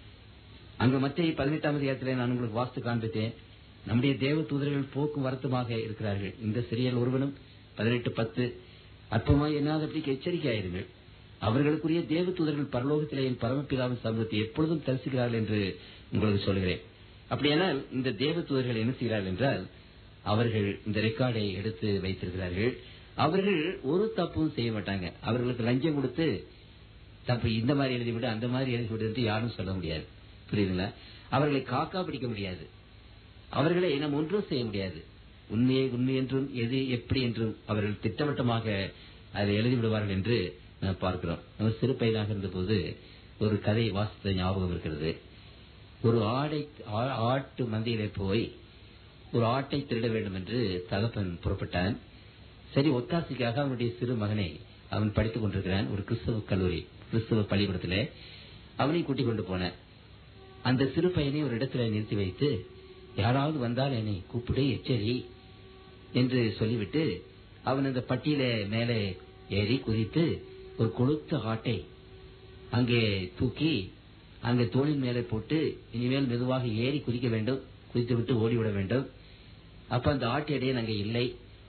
அங்கு மத்திய பதினெட்டாம் அதிகாரத்திலே நான் உங்களுக்கு வாஸ்து காண்பித்தேன் நம்முடைய தேவ தூதர்கள் போக்கும் வரத்துமாக இருக்கிறார்கள் இந்த சிறியல் ஒருவனும் பதினெட்டு பத்து அற்பமாய் என்னாதபடிக்கு எச்சரிக்கையாயிருங்கள் அவர்களுக்குரிய தேவ தூதர்கள் பரலோகத்திலே என் பரமபிதாவின் சமூகத்தை எப்பொழுதும் தரிசிக்கிறார்கள் என்று உங்களுக்கு சொல்கிறேன் அப்படியானால் இந்த தேவ தூதர்கள் என்ன செய்கிறார்கள் என்றால் அவர்கள் இந்த ரெக்கார்டை எடுத்து வைத்திருக்கிறார்கள் அவர்கள் ஒரு தப்பும் செய்ய மாட்டாங்க அவர்களுக்கு லஞ்சம் கொடுத்து தப்பு இந்த மாதிரி எழுதி விடு அந்த மாதிரி எழுதி விடு என்று யாரும் சொல்ல முடியாது புரியுதுங்களா அவர்களை காக்கா பிடிக்க முடியாது அவர்களை நாம் ஒன்றும் செய்ய முடியாது உண்மையை உண்மை என்றும் எது எப்படி என்றும் அவர்கள் திட்டவட்டமாக அதை எழுதி விடுவார்கள் என்று நாம் பார்க்கிறோம் நம்ம சிறு பையனாக இருந்தபோது ஒரு கதை வாசித்த ஞாபகம் இருக்கிறது ஒரு ஆடை ஆ- ஆட்டு மந்தையிலே போய் ஒரு ஆட்டை திருட வேண்டும் என்று தகப்பன் புறப்பட்டான் சரி ஒத்தாசைக்காக அவனுடைய சிறு மகனை அவன் படித்துக் கொண்டிருக்கிறான் ஒரு கிறிஸ்தவ கல்லூரி கிறிஸ்தவ பள்ளிக்கூடத்திலே அவனை கூட்டிக் கொண்டு போனேன் அந்த சிறு பையனை ஒரு இடத்துல நிறுத்தி வைத்து யாராவது வந்தால் என்னை கூப்பிடு எச்சரி என்று சொல்லிவிட்டு அவன் அந்த பட்டியல மேலே ஏறி குதித்து ஒரு கொழுத்த ஆட்டை அங்கே தூக்கி அங்கே தோளின் மேலே போட்டு இனிமேல் மெதுவாக ஏறி குதிக்க வேண்டும் குதித்து விட்டு ஓடிவிட வேண்டும் அப்ப அந்த ஆட்டு இடையே அங்கே இல்லை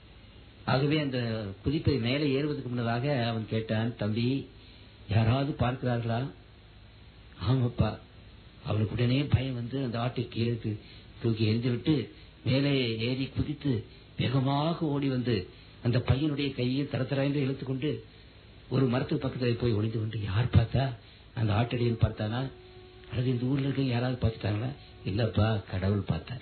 ஆகவே அந்த குதிப்பை மேலே ஏறுவதற்கு முன்னதாக அவன் கேட்டான் தம்பி யாராவது பார்க்கிறார்களா ஆமாப்பா அவனுக்கு உடனே பயம் வந்து அந்த ஆட்டை கீழே தூ- தூக்கி எரிந்து விட்டு மேலே ஏறி குதித்து வேகமாக ஓடி வந்து அந்த பையனுடைய கையை தரத்தராய்ந்து இழுத்துக்கொண்டு ஒரு மரத்துக்கு பக்கத்தில் போய் ஒளிந்து கொண்டு யார் பார்த்தா அந்த ஆட்டடியில் பார்த்தானா அல்லது இந்த ஊர்ல இருக்க யாராவது பார்த்துட்டாங்களா இல்லப்பா கடவுள் பார்த்தார்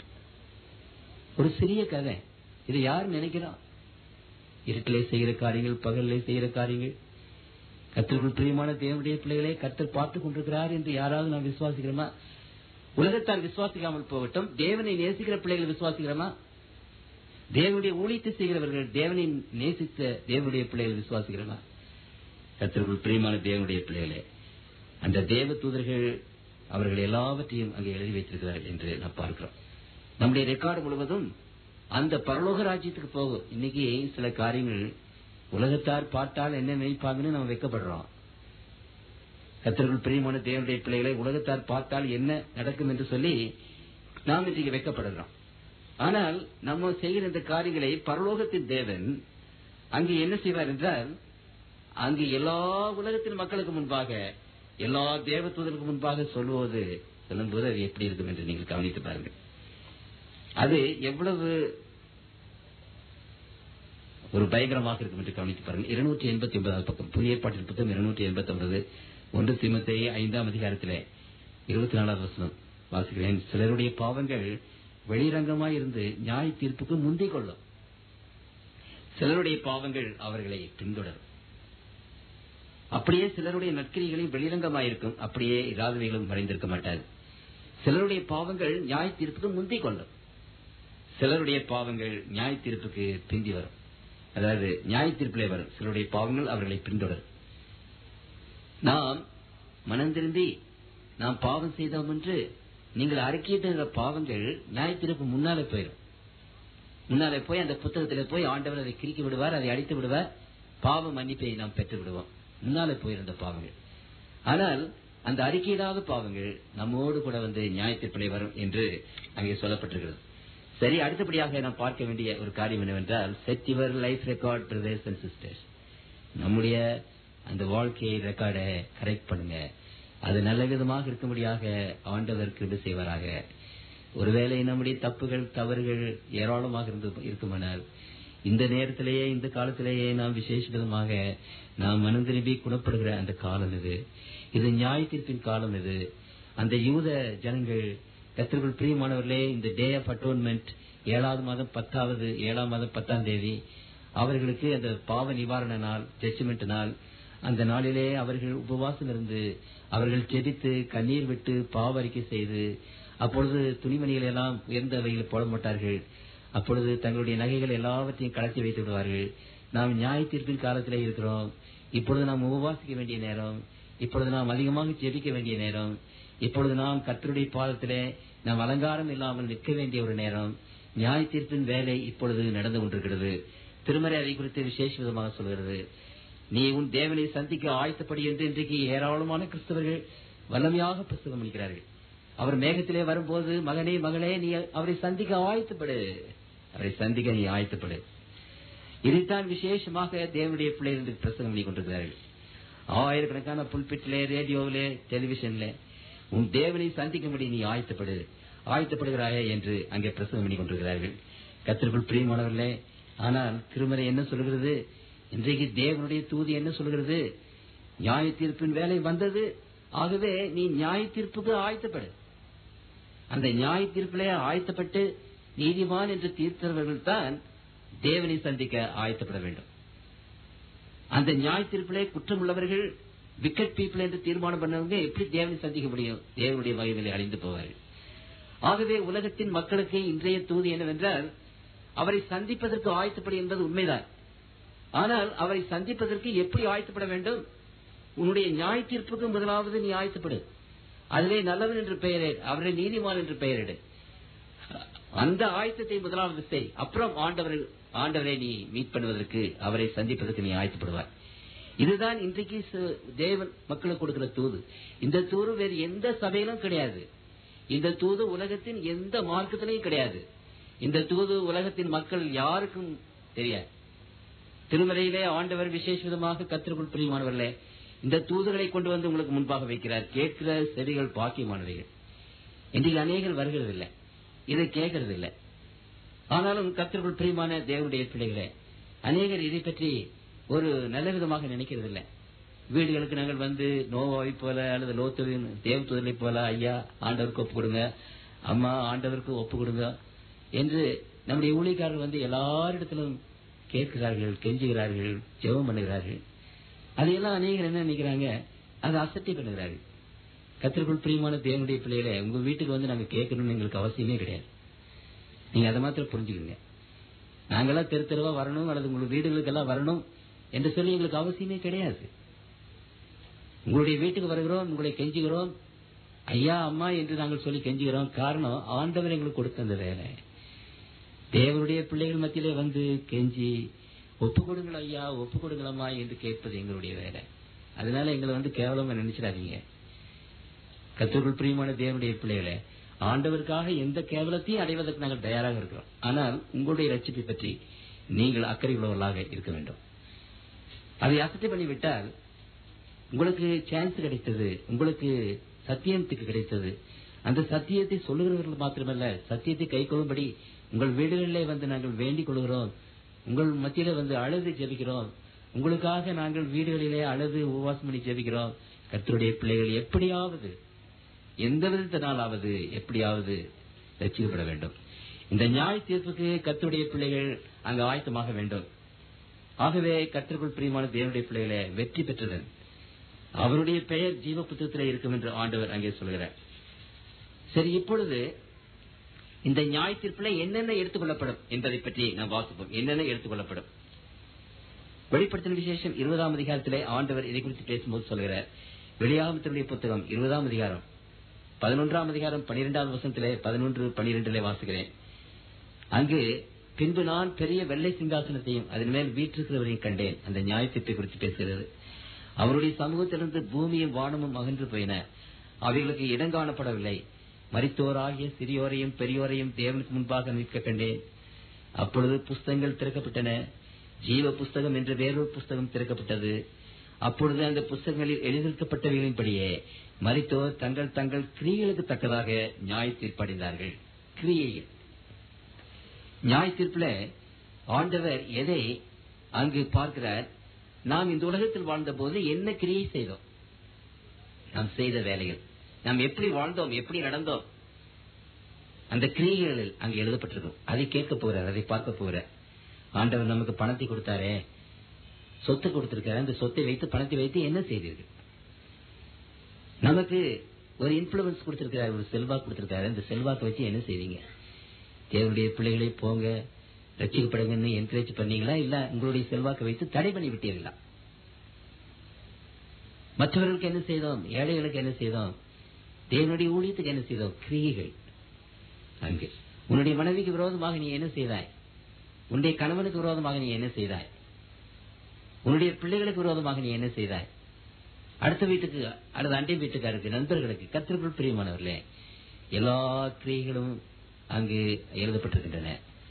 ஒரு சிறிய கதை இதை யார் நினைக்கிறோம் இருட்டிலே செய்கிற காரியங்கள் பகலிலே செய்கிற காரியங்கள் கத்திற்குள் பிரியமான தேவனுடைய பிள்ளைகளே கர்த்தர் பார்த்துக் கொண்டிருக்கிறார் என்று யாராவது நாம் விசுவாசிக்கிறோமா உலகத்தார் விசுவாசிக்காமல் போகட்டும் தேவனை நேசிக்கிற பிள்ளைகள் விசுவாசிக்கிறோமா தேவனுடைய ஊழியத்தை செய்கிறவர்கள் தேவனை நேசித்த தேவனுடைய பிள்ளைகள் விசுவாசிக்கிறோமா கர்த்தருக்குள் பிரியமான தேவனுடைய பிள்ளைகளே அந்த தேவ தூதர்கள் அவர்கள் எல்லாவற்றையும் அங்கே எழுதி வைத்திருக்கிறார்கள் என்று நாம் பார்க்கிறோம் நம்முடைய ரெக்கார்டு முழுவதும் அந்த பரலோக ராஜ்யத்துக்கு போகும் இன்னைக்கு சில காரியங்கள் உலகத்தார் பார்த்தால் என்ன நினைப்பாங்கன்னு நம்ம வெக்கப்படுறோம் கத்தர்கள் பிரியமான தேவனுடைய பிள்ளைகளை உலகத்தார் பார்த்தால் என்ன நடக்கும் என்று சொல்லி நாம் இன்றைக்கு வெக்கப்படுகிறோம் ஆனால் நம்ம செய்கிற இந்த காரியங்களை பரலோகத்தின் தேவன் அங்கு என்ன செய்வார் என்றால் அங்கு எல்லா உலகத்தின் மக்களுக்கு முன்பாக எல்லா தேவதூதருக்கு முன்பாக சொல்லுவது சொல்லும்போது அது எப்படி இருக்கும் என்று நீங்கள் கவனித்து பாருங்கள் அது எவ்வளவு ஒரு பயங்கரமாக இருக்கும் என்று கவனித்து பாருங்கள் இருநூற்றி எண்பத்தி ஒன்பதாவது பக்கம் புதிய ஏற்பாட்டின் புத்தகம் இருநூற்றி எண்பத்தி ஒன்பது ஒன்று திமுத்தை ஐந்தாம் அதிகாரத்திலே இருபத்தி நாலாவது வசனம் வாசிக்கிறேன் சிலருடைய பாவங்கள் வெளிரங்கமாய் இருந்து நியாய தீர்ப்புக்கு முந்திக் கொள்ளும் சிலருடைய பாவங்கள் அவர்களை பின்தொடரும் அப்படியே சிலருடைய நற்கிரிகளும் வெளிரங்கமாயிருக்கும் அப்படியே இராதவைகளும் மறைந்திருக்க மாட்டாது சிலருடைய பாவங்கள் நியாய தீர்ப்புக்கு முந்திக் கொள்ளும் சிலருடைய பாவங்கள் நியாய தீர்ப்புக்கு பிந்தி வரும் அதாவது நியாய தீர்ப்பிலே வரும் சிலருடைய பாவங்கள் அவர்களை பின்தொடரும் நாம் மனம் திருந்தி நாம் பாவம் செய்தோம் என்று நீங்கள் அறிக்கையிட்ட பாவங்கள் நியாய தீர்ப்பு முன்னாலே போயிடும் முன்னாலே போய் அந்த புத்தகத்தில் போய் ஆண்டவர் அதை கிறுக்கி விடுவார் அதை அடித்து விடுவார் பாவ மன்னிப்பை நாம் பெற்று விடுவோம் முன்னாலே போயிருந்த பாவங்கள் ஆனால் அந்த அறிக்கையிடாத பாவங்கள் நம்மோடு கூட வந்து நியாயத்திற்பனை வரும் என்று அங்கே சொல்லப்பட்டிருக்கிறது சரி அடுத்தபடியாக நாம் பார்க்க வேண்டிய ஒரு காரியம் என்னவென்றால் set your life record brothers and sisters நம்முடைய அந்த வாழ்க்கையை ரெக்கார்டை கரெக்ட் பண்ணுங்க அது நல்ல விதமாக இருக்கும்படியாக ஆண்டவர் கிருபை செய்வாராக ஒருவேளை நம்முடைய தப்புகள் தவறுகள் ஏராளமாக இருந்து இருக்குமானால் இந்த நேரத்திலேயே இந்த காலத்திலேயே நாம் விசேஷ விதமாக நாம் மனம் திரும்பி குணப்படுகிற அந்த காலம் இது இது நியாய தீர்ப்பின் காலம் இது அந்த யூத ஜனங்கள் கத்திற்குள் பிரியமானவர்களே இந்த டே ஆஃப் அட்டோன்மெண்ட் ஏழாவது மாதம் பத்தாவது ஏழாம் மாதம் பத்தாம் தேதி அவர்களுக்கு அந்த பாவ நிவாரண நாள் ஜட்ஜ்மெண்ட் நாள் அந்த நாளிலே அவர்கள் உபவாசம் இருந்து அவர்கள் ஜெபித்து கண்ணீர் விட்டு பாவ அறிக்கை செய்து அப்பொழுது துணிமணிகள் எல்லாம் உயர்ந்த வகையில் போட மாட்டார்கள் அப்பொழுது தங்களுடைய நகைகள் எல்லாவற்றையும் கலத்தி வைத்து விடுவார்கள் நாம் நியாய தீர்ப்பின் காலத்திலே இருக்கிறோம் இப்பொழுது நாம் உபவாசிக்க வேண்டிய நேரம் இப்பொழுது நாம் அதிகமாக ஜெபிக்க வேண்டிய நேரம் இப்பொழுது நாம் கர்த்தருடைய பாதத்திலே நாம் அலங்காரம் இல்லாமல் நிற்க வேண்டிய ஒரு நேரம் நியாய தீர்ப்பின் வேலை இப்பொழுது நடந்து கொண்டிருக்கிறது திருமறை அதை குறித்து விசேஷ விதமாக சொல்கிறது நீ உன் தேவனை சந்திக்க ஆயத்தப்படி என்று இன்றைக்கு ஏராளமான கிறிஸ்தவர்கள் வல்லமையாக புஸ்தகம் அளிக்கிறார்கள் அவர் மேகத்திலே வரும்போது மகனே மகளே நீ அவரை சந்திக்க ஆயத்தப்படு அவரை சந்திக்க நீ ஆயத்தப்படு இதைத்தான் விசேஷமாக தேவனுடைய பிள்ளைகள் என்று பிரசங்கம் பண்ணி கொண்டிருக்கிறார்கள் ஆயிரக்கணக்கான புல்பிட்டிலே ரேடியோவிலே டெலிவிஷன்ல உன் தேவனை சந்திக்கும்படி நீ ஆயத்தப்படு ஆயத்தப்படுகிறாயே என்று அங்கே பிரசங்கம் பண்ணி கொண்டிருக்கிறார்கள் கத்திற்குள் பிரியமானவர்களே ஆனால் திருமறை என்ன சொல்கிறது இன்றைக்கு தேவனுடைய தூது என்ன சொல்கிறது நியாய தீர்ப்பின் வேலை வந்தது ஆகவே நீ நியாய தீர்ப்புக்கு ஆயத்தப்படு அந்த நியாய தீர்ப்பிலே ஆயத்தப்பட்டு நீதிமான் என்று தீர்த்தவர்கள் தான் தேவனை சந்திக்க ஆயத்தப்பட வேண்டும் அந்த நியாய தீர்ப்பிலே குற்றம் உள்ளவர்கள் விக்கெட் பீப்புள் என்று தீர்மானம் பண்ணவங்க எப்படி தேவனை சந்திக்க முடியும் தேவனுடைய வகைகளை அழிந்து போவார்கள் ஆகவே உலகத்தின் மக்களுக்கு இன்றைய தூது என்னவென்றால் அவரை சந்திப்பதற்கு ஆயத்தப்படு என்பது உண்மைதான் ஆனால் அவரை சந்திப்பதற்கு எப்படி ஆயத்தப்பட வேண்டும் உன்னுடைய நியாய தீர்ப்புக்கு முதலாவது நீ ஆயத்தப்படு அதிலே நல்லவன் என்று பெயரிடு அவரை நீதிமான் என்று பெயரிடு அந்த ஆயத்தத்தை முதலாவது செய் அப்புறம் ஆண்டவர் ஆண்டவரை நீ மீட் பண்ணுவதற்கு அவரை சந்திப்பதற்கு நீ ஆயத்தப்படுவார் இதுதான் இன்றைக்கு ச- தேவன் மக்களுக்கு கொடுக்கிற தூது இந்த தூது வேறு எந்த சபையிலும் கிடையாது இந்த தூது உலகத்தின் எந்த மார்க்கத்திலையும் கிடையாது இந்த தூது உலகத்தின் மக்கள் யாருக்கும் தெரியாது திருமலையிலே ஆண்டவர் விசேஷ விதமாக கத்திற்குள் பிரியமானவர்களே இந்த தூதுகளை கொண்டு வந்து உங்களுக்கு முன்பாக வைக்கிறார் கேட்கிற செவிகள் பாக்கியமானவைகள் இன்றைக்கு அநேகர் வருகிறதில்லை இதை கேட்கறதில்லை ஆனாலும் கத்திற்குள் பிரியமான தேவனுடைய பிள்ளைகளே அநேகர் இதை பற்றி ஒரு நல்ல விதமாக நினைக்கிறதில்லை வீடுகளுக்கு நாங்கள் வந்து நோவாவை போல அல்லது லோத்துவின் தேவதூதலை போல ஐயா ஆண்டவருக்கு ஒப்பு கொடுங்க அம்மா ஆண்டவருக்கு ஒப்பு கொடுங்க என்று நம்முடைய ஊழியக்காரர்கள் வந்து எல்லாரிடத்திலும் கேட்கிறார்கள் கெஞ்சுகிறார்கள் ஜெபம் பண்ணுகிறார்கள் அதையெல்லாம் அநேகர் என்ன நினைக்கிறாங்க அதை அசட்டை பண்ணுகிறார்கள் கத்திற்குள் பிரியமான தேவனுடைய பிள்ளைகளே உங்க வீட்டுக்கு வந்து நாங்க கேட்கணும்னு எங்களுக்கு அவசியமே கிடையாது நீங்க அதை மாத்திரம் புரிஞ்சுக்கங்க நாங்கெல்லாம் தெரு தெருவா வரணும் அல்லது உங்க வீடுகளுக்கெல்லாம் வரணும் என்று சொல்லி எங்களுக்கு அவசியமே கிடையாது உங்களுடைய வீட்டுக்கு வருகிறோம் உங்களை கெஞ்சுகிறோம் ஐயா அம்மா என்று நாங்கள் சொல்லி கெஞ்சுகிறோம் காரணம் ஆண்டவர் எங்களுக்கு கொடுத்த அந்த வேலை தேவனுடைய பிள்ளைகள் மத்தியிலே வந்து கெஞ்சி ஒப்பு கொடுங்கள் ஐயா ஒப்பு கொடுங்களம்மா என்று கேட்பது எங்களுடைய வேலை அதனால எங்களை வந்து கேவலமா நினைச்சிடாதீங்க கத்தருக்குள் பிரியமான தேவனுடைய பிள்ளைகளே ஆண்டவருக்காக எந்த கேவலத்தையும் அடைவதற்கு நாங்கள் தயாராக இருக்கிறோம் ஆனால் உங்களுடைய ரட்சிப்பை பற்றி நீங்கள் அக்கறை உள்ளவர்களாக இருக்க வேண்டும் அதை அசட்டை பண்ணிவிட்டால் உங்களுக்கு சான்ஸ் கிடைத்தது உங்களுக்கு சத்தியத்துக்கு கிடைத்தது அந்த சத்தியத்தை சொல்லுகிறவர்கள் மாத்திரமல்ல சத்தியத்தை கை கொள்ளும்படி உங்கள் வீடுகளிலே வந்து நாங்கள் வேண்டிக் கொள்கிறோம் உங்கள் மத்தியில வந்து அழுது ஜெபிக்கிறோம் உங்களுக்காக நாங்கள் வீடுகளிலே அழுது உபவாசம் பண்ணி ஜெபிக்கிறோம் கர்த்தருடைய பிள்ளைகள் எப்படியாவது எந்த விதத்தினாலாவது எப்படியாவது ரட்சிக்கப்பட வேண்டும் இந்த நியாய தீர்ப்புக்கு கர்த்தருடைய பிள்ளைகள் அங்கு ஆயத்தமாக வேண்டும் ஆகவே கர்த்தருக்குள் பிரியமான தேவனுடைய பிள்ளைகளே வெற்றி பெற்றதன் அவருடைய பெயர் ஜீவ புத்தகத்திலே இருக்கும் என்று ஆண்டவர் அங்கே சொல்கிறார் சரி இப்பொழுது இந்த நியாய தீர்ப்புல என்னென்ன எடுத்துக்கொள்ளப்படும் என்பதை பற்றி நாம் வாசிப்போம் என்னென்ன எடுத்துக்கொள்ளப்படும் வெளிப்படுத்தின விசேஷம் இருபதாம் அதிகாரத்திலே ஆண்டவர் இதை குறித்து பேசும்போது சொல்கிறார் வெளியாகமத்தினுடைய புத்தகம் இருபதாம் அதிகாரம் பதினொன்றாம் அதிகாரம் பனிரெண்டாவது வசனத்திலே பதினொன்று பனிரெண்டிலே வாசிக்கிறேன் அங்கு பின்பு நான் பெரிய வெள்ளை சிங்காசனத்தையும் அதன் மேல் வீற்றிருக்கிறவரையும் கண்டேன் அந்த நியாயத்தீர்ப்பை குறித்து பேசுகிறது அவருடைய சமூகத்திலிருந்து பூமியும் வானமும் அகன்று போயின அவைகளுக்கு இடம் காணப்படவில்லை மரித்தோராகிய சிறியோரையும் பெரியோரையும் தேவனுக்கு முன்பாக நிற்க கண்டேன் அப்பொழுது புஸ்தகங்கள் திறக்கப்பட்டன ஜீவ புஸ்தகம் என்ற வேறொரு புஸ்தகம் திறக்கப்பட்டது அப்பொழுது அந்த புஸ்தகங்களில் எழுதியிருக்கப்பட்டவைகளின்படியே மரித்தோர் தங்கள் தங்கள் கிரியைகளுக்கு தக்கதாக நியாய தீர்ப்படைந்தார்கள் கிரியைகள் நியாய தீர்ப்புல ஆண்டவர் எதை அங்கு பார்க்கிறார் நாம் இந்த உலகத்தில் வாழ்ந்த போது என்ன கிரியை செய்தோம் நாம் செய்த வேலைகள் நாம் எப்படி வாழ்ந்தோம் எப்படி நடந்தோம் அந்த கிரியைகளில் அங்கு எழுதப்பட்டிருக்கும் அதை கேட்க போறார் அதை பார்க்க போறார் ஆண்டவர் நமக்கு பணத்தை கொடுத்தாரே சொத்து கொடுத்திருக்காரு அந்த சொத்தை வைத்து பணத்தை வைத்து என்ன செய்தீர்கள் நமக்கு ஒரு இன்ஃபுளுன்ஸ் கொடுத்திருக்கிறார் ஒரு செல்வாக்கு கொடுத்திருக்காரு இந்த செல்வாக்கு வச்சு என்ன செய்வீங்க தேவனுடைய பிள்ளைகளை போங்க ரட்சிக்கப்படுங்கன்னு என்கரேஜ் பண்ணீங்களா இல்ல உங்களுடைய செல்வாக்கை வைத்து தடை பண்ணி விட்டீர்களா மற்றவர்களுக்கு என்ன செய்தோம் ஏழைகளுக்கு என்ன செய்தோம் தேவனுடைய ஊழியத்துக்கு என்ன செய்தோம் கிரியைகள் அங்கு உன்னுடைய மனைவிக்கு விரோதமாக நீ என்ன செய்தாய் உன்னுடைய கணவனுக்கு விரோதமாக நீ என்ன செய்தாய் உன்னுடைய பிள்ளைகளுக்கு விரோதமாக நீ என்ன செய்தாய் அடுத்த வீட்டுக்கு அல்லது அண்டை வீட்டுக்காருக்கு நண்பர்களுக்கு கத்திற்குள் பிரியமானவர்களே எல்லா கிரியைகளும் அங்கு எழுதப்பட்டிருக்கின்றன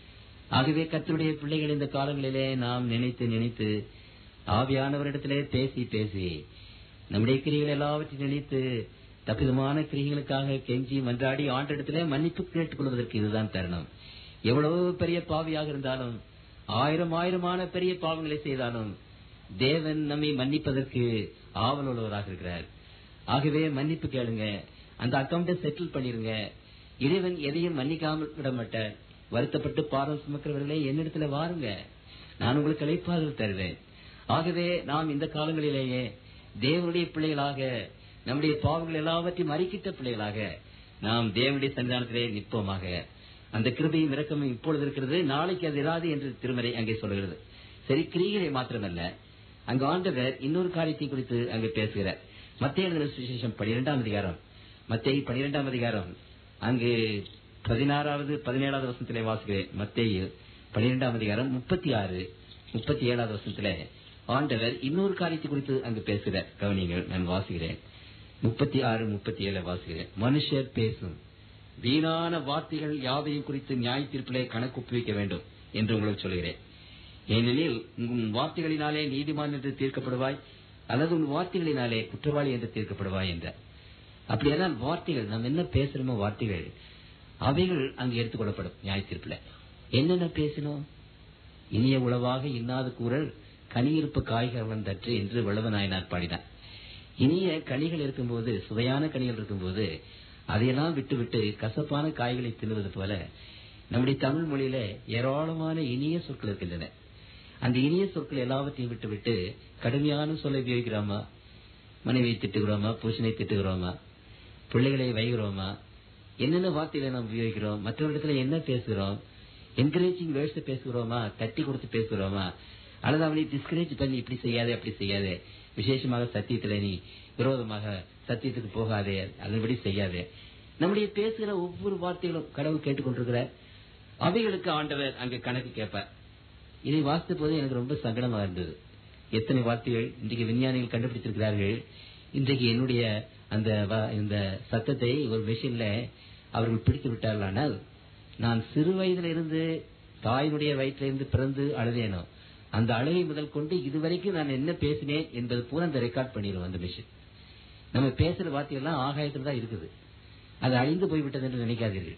ஆகவே கத்தருடைய பிள்ளைகள் இந்த காலங்களிலே நாம் நினைத்து நினைத்து ஆவியானவரிடத்திலே பேசி பேசி நம்முடைய கிரிகள் எல்லாவற்றையும் நினைத்து தப்பிதமான கிரிகளுக்காக கெஞ்சி மன்றாடி ஆண்டிடத்திலே மன்னிப்பு கேட்டுக் கொள்வதற்கு இதுதான் தருணம் எவ்வளவு பெரிய பாவியாக இருந்தாலும் ஆயிரம் ஆயிரமான பெரிய பாவங்களை செய்தாலும் தேவன் நம்மை மன்னிப்பதற்கு ஆவல் உள்ளவராக இருக்கிறார் ஆகவே மன்னிப்பு கேளுங்க அந்த அக்கௌண்ட்டை செட்டில் பண்ணிருங்க இறைவன் எதையும் மன்னிக்காமல் விட மாட்டார் வருத்தப்பட்டு பாரம் சுமக்கிறவர்களே என்னிடத்துல வாருங்க நான் உங்களுக்கு அழைப்பாளர் தருவேன் ஆகவே நாம் இந்த காலங்களிலேயே தேவனுடைய பிள்ளைகளாக நம்முடைய பாவங்கள் எல்லாவற்றையும் அறிக்கிட்ட பிள்ளைகளாக நாம் தேவனுடைய சன்னிதானத்திலே நிற்போமாக அந்த கிருபையும் இரக்கமும் இப்பொழுது இருக்கிறது நாளைக்கு அது இராது என்று திருமறை அங்கே சொல்கிறது சரி கிரிகளை மாத்திரமல்ல அங்கு ஆண்டவர் இன்னொரு காரியத்தை குறித்து அங்கு பேசுகிறார் மத்திய எழுதின சுவிசேஷம் பனிரெண்டாம் அதிகாரம் மத்திய பனிரெண்டாம் அதிகாரம் அங்கு பதினாறாவது பதினேழாவது வருஷத்திலே வாசிக்கிறேன் மத்திய பனிரெண்டாம் அதிகாரம் முப்பத்தி ஆறு முப்பத்தி ஏழாவது வருஷத்திலே ஆண்டவர் இன்னொரு காரியத்தை குறித்து அங்கு பேசுகிறார் கவனிங்கள் நான் வாசிக்கிறேன் முப்பத்தி ஆறு முப்பத்தி ஏழு வாசிக்கிறேன் மனுஷர் பேசும் வீணான வார்த்தைகள் யாவையும் குறித்து நியாய தீர்ப்பிலே கணக்கு ஒப்புவிக்க வேண்டும் என்று உங்களுக்கு சொல்கிறேன் ஏனெனில் உன் வார்த்தைகளினாலே நீதிமான் என்று தீர்க்கப்படுவாய் அல்லது உன் வார்த்தைகளினாலே குற்றவாளி என்று தீர்க்கப்படுவாய் என்ற அப்படியானால் வார்த்தைகள் நாம் என்ன பேசுறோமோ வார்த்தைகள் அவைகள் அங்கு எடுத்துக்கொள்ளப்படும் நியாய தீர்ப்புல என்னென்ன பேசினோம் இனிய உளவாக இன்னாத கூறல் கனியிருப்பு காய்கவன் தற்று என்று வளவ நாயனார் பாடினார் இனிய கனிகள் இருக்கும்போது சுவையான கனிகள் இருக்கும்போது அதையெல்லாம் விட்டு விட்டு கசப்பான காய்களை தின்னுவது போல நம்முடைய தமிழ் மொழியில ஏராளமான இனிய சொற்கள் இருக்கின்றன அந்த இனிய சொற்கள் எல்லாவற்றையும் விட்டு விட்டு கடுமையான சொல்லை உபயோகிக்கிறோமா மனைவியை திட்டுகிறோமா புருஷனை திட்டுகிறோமா பிள்ளைகளை வைகிறோமா என்னென்ன வார்த்தைகளை நாம் உபயோகிக்கிறோம் மற்றவரிடத்துல என்ன பேசுகிறோம் என்கரேஜிங் வேர்ட்ஸ் பேசுகிறோமா தட்டி கொடுத்து பேசுகிறோமா அல்லது அவனை டிஸ்கரேஜ் பண்ணி இப்படி செய்யாதே அப்படி செய்யாதே விசேஷமாக சத்தியத்துல நீ விரோதமாக சத்தியத்துக்கு போகாதே அதன்படி செய்யாதே நம்முடைய பேசுகிற ஒவ்வொரு வார்த்தைகளும் கடவுள் கேட்டுக்கொண்டிருக்கிறார் அவைகளுக்கு ஆண்டவர் அங்க கணக்கு கேட்பார் இதை வாசித்த போது எனக்கு ரொம்ப சங்கடமா இருந்தது எத்தனை வார்த்தைகள் இன்றைக்கு விஞ்ஞானிகள் கண்டுபிடித்திருக்கிறார்கள் இன்றைக்கு என்னுடைய அந்த வ- இந்த சத்தத்தை ஒரு மெஷின்ல அவர்கள் பிடித்து விட்டார்களானால் நான் சிறு வயதில இருந்து தாயினுடைய வயிற்றிலிருந்து பிறந்து அழுதேனோ அந்த அழுகை முதல் கொண்டு இதுவரைக்கும் நான் என்ன பேசினேன் என்பது பூரா அந்த ரெக்கார்ட் பண்ணிடும் அந்த மிஷின் நம்ம பேசுற வார்த்தைகள்லாம் ஆகாயத்துல தான் இருக்குது அது அழிந்து போய்விட்டது என்று நினைக்காதீர்கள்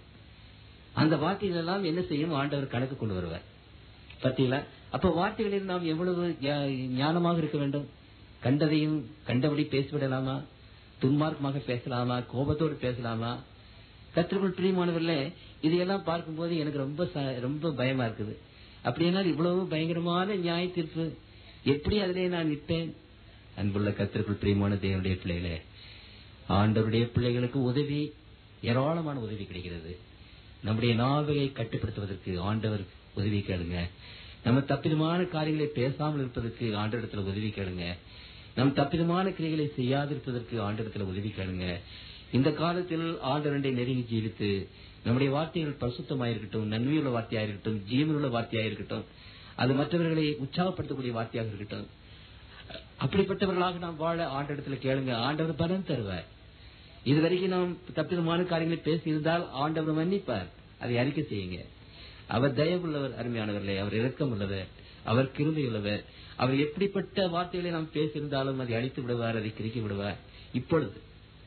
அந்த வார்த்தைகள் எல்லாம் என்ன செய்யும் ஆண்டவர் கணக்கு கொண்டு வருவார் பார்த்தீங்களா அப்ப வார்த்தைகளில் நாம் எவ்வளவு ஞா- ஞானமாக இருக்க வேண்டும் கண்டதையும் கண்டபடி பேசிவிடலாமா துன்மார்க்கமாக பேசலாமா கோபத்தோடு பேசலாமா கத்திற்குள் பிரியமானவர்களே இதையெல்லாம் பார்க்கும்போது எனக்கு ரொம்ப ச- ரொம்ப பயமா இருக்குது அப்படியானால் இவ்வளவு பயங்கரமான நியாய தீர்ப்பு எப்படி அதிலே நான் நிற்பேன் அன்புள்ள கத்திற்குள் பிரியமான தேவனுடைய பிள்ளைகளே ஆண்டவருடைய பிள்ளைகளுக்கு உதவி ஏராளமான உதவி கிடைக்கிறது நம்முடைய நாவையை கட்டுப்படுத்துவதற்கு ஆண்டவர் உதவி கேளுங்க நம்ம தப்பிதமான காரியங்களை பேசாமல் இருப்பதற்கு ஆண்டவரிடத்துல உதவி கேளுங்க நம் தப்பிதமான கிரிகளை செய்யாதிருப்பதற்கு ஆண்டவரிடத்துல உதவி கேளுங்க இந்த காலத்தில் ஆண்டவரை நெருங்கி ஜீவித்து நம்முடைய வார்த்தைகள் பரிசுத்தமாயிருக்கட்டும் நன்மையுள்ள வார்த்தையாயிருக்கட்டும் ஜீவனுள்ள வார்த்தையாயிருக்கட்டும் அது மற்றவர்களை உற்சாகப்படுத்தக்கூடிய வார்த்தையாக இருக்கட்டும் அப்படிப்பட்டவர்களாக நாம் வாழ ஆண்டவரிடத்துல கேளுங்க ஆண்டவர் பலன் தருவார் இதுவரைக்கும் நாம் தப்பிதமான காரியங்களை பேசியிருந்தால் ஆண்டவர் மன்னிப்பார் அதை அறிக்கை செய்யுங்க அவர் தயவுள்ளவர் அருமையானவர்களே அவர் இரக்கம் உள்ளவர் அவர் கிருபை உள்ளவர் அவர் எப்படிப்பட்ட வார்த்தைகளை நாம் பேசியிருந்தாலும் அதை அழித்து விடுவார் அதை கிறுக்கி விடுவார் இப்பொழுது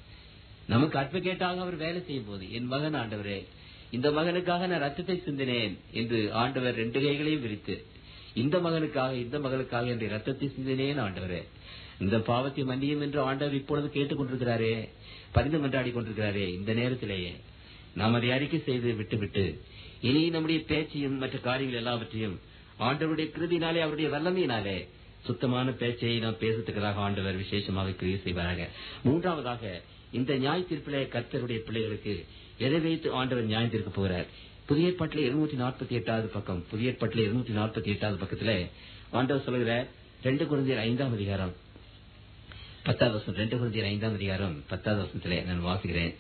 நமக்கு அட்வொகேட்டாக அவர் வேலை செய்யும் போது என் மகன் ஆண்டவரே இந்த மகனுக்காக நான் ரத்தத்தை சிந்தினேன் என்று ஆண்டவர் ரெண்டு கைகளையும் விரித்து இந்த மகனுக்காக இந்த மகளுக்காக என்று ரத்தத்தை சிந்தினேன் ஆண்டவரே இந்த பாவத்தை மன்னியும் என்று ஆண்டவர் இப்பொழுது கேட்டுக் கொண்டிருக்கிறாரே பரிந்து மன்றாடி கொண்டிருக்கிறாரே இந்த நேரத்திலேயே நாம் அதை அறிக்கை செய்து விட்டுவிட்டு இனி நம்முடைய பேச்சையும் மற்ற காரியங்கள் எல்லாவற்றையும் ஆண்டவருடைய கிருதினாலே அவருடைய வல்லமையினாலே சுத்தமான பேச்சை நாம் பேசுறதுக்காக ஆண்டவர் விசேஷமாக கிரியை செய்வாராக மூன்றாவதாக இந்த நியாய தீர்ப்பிலே கர்த்தருடைய பிள்ளைகளுக்கு எதை வைத்து ஆண்டவர் நியாயம் தீர்க்க போகிறார் புதிய ஏற்பாட்டில் இருநூத்தி நாற்பத்தி எட்டாவது பக்கம் புதிய ஏற்பாட்டில் இருநூத்தி நாற்பத்தி எட்டாவது பக்கத்துல ஆண்டவர் சொல்லுகிற ரெண்டு குழந்தையர் ஐந்தாம் அதிகாரம் பத்தாவது வருஷம் ரெண்டு குழந்தையர் ஐந்தாம் அதிகாரம் பத்தாவது வருஷத்திலே நான் வாசிக்கிறேன்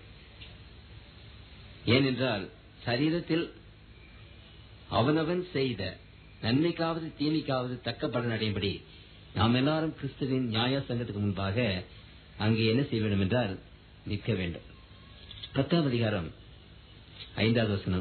ஏனென்றால் சரீரத்தில் அவனவன் செய்த நன்மைக்காவது தீமைக்காவது தக்க பலன் அடையும்படி நாம் எல்லாரும் கிறிஸ்துவின் நியாய சங்கத்துக்கு முன்பாக அங்கே என்ன செய்ய வேண்டும் என்றால் நிற்க வேண்டும் பத்தாம் அதிகாரம் ஐந்தாவது வசனம்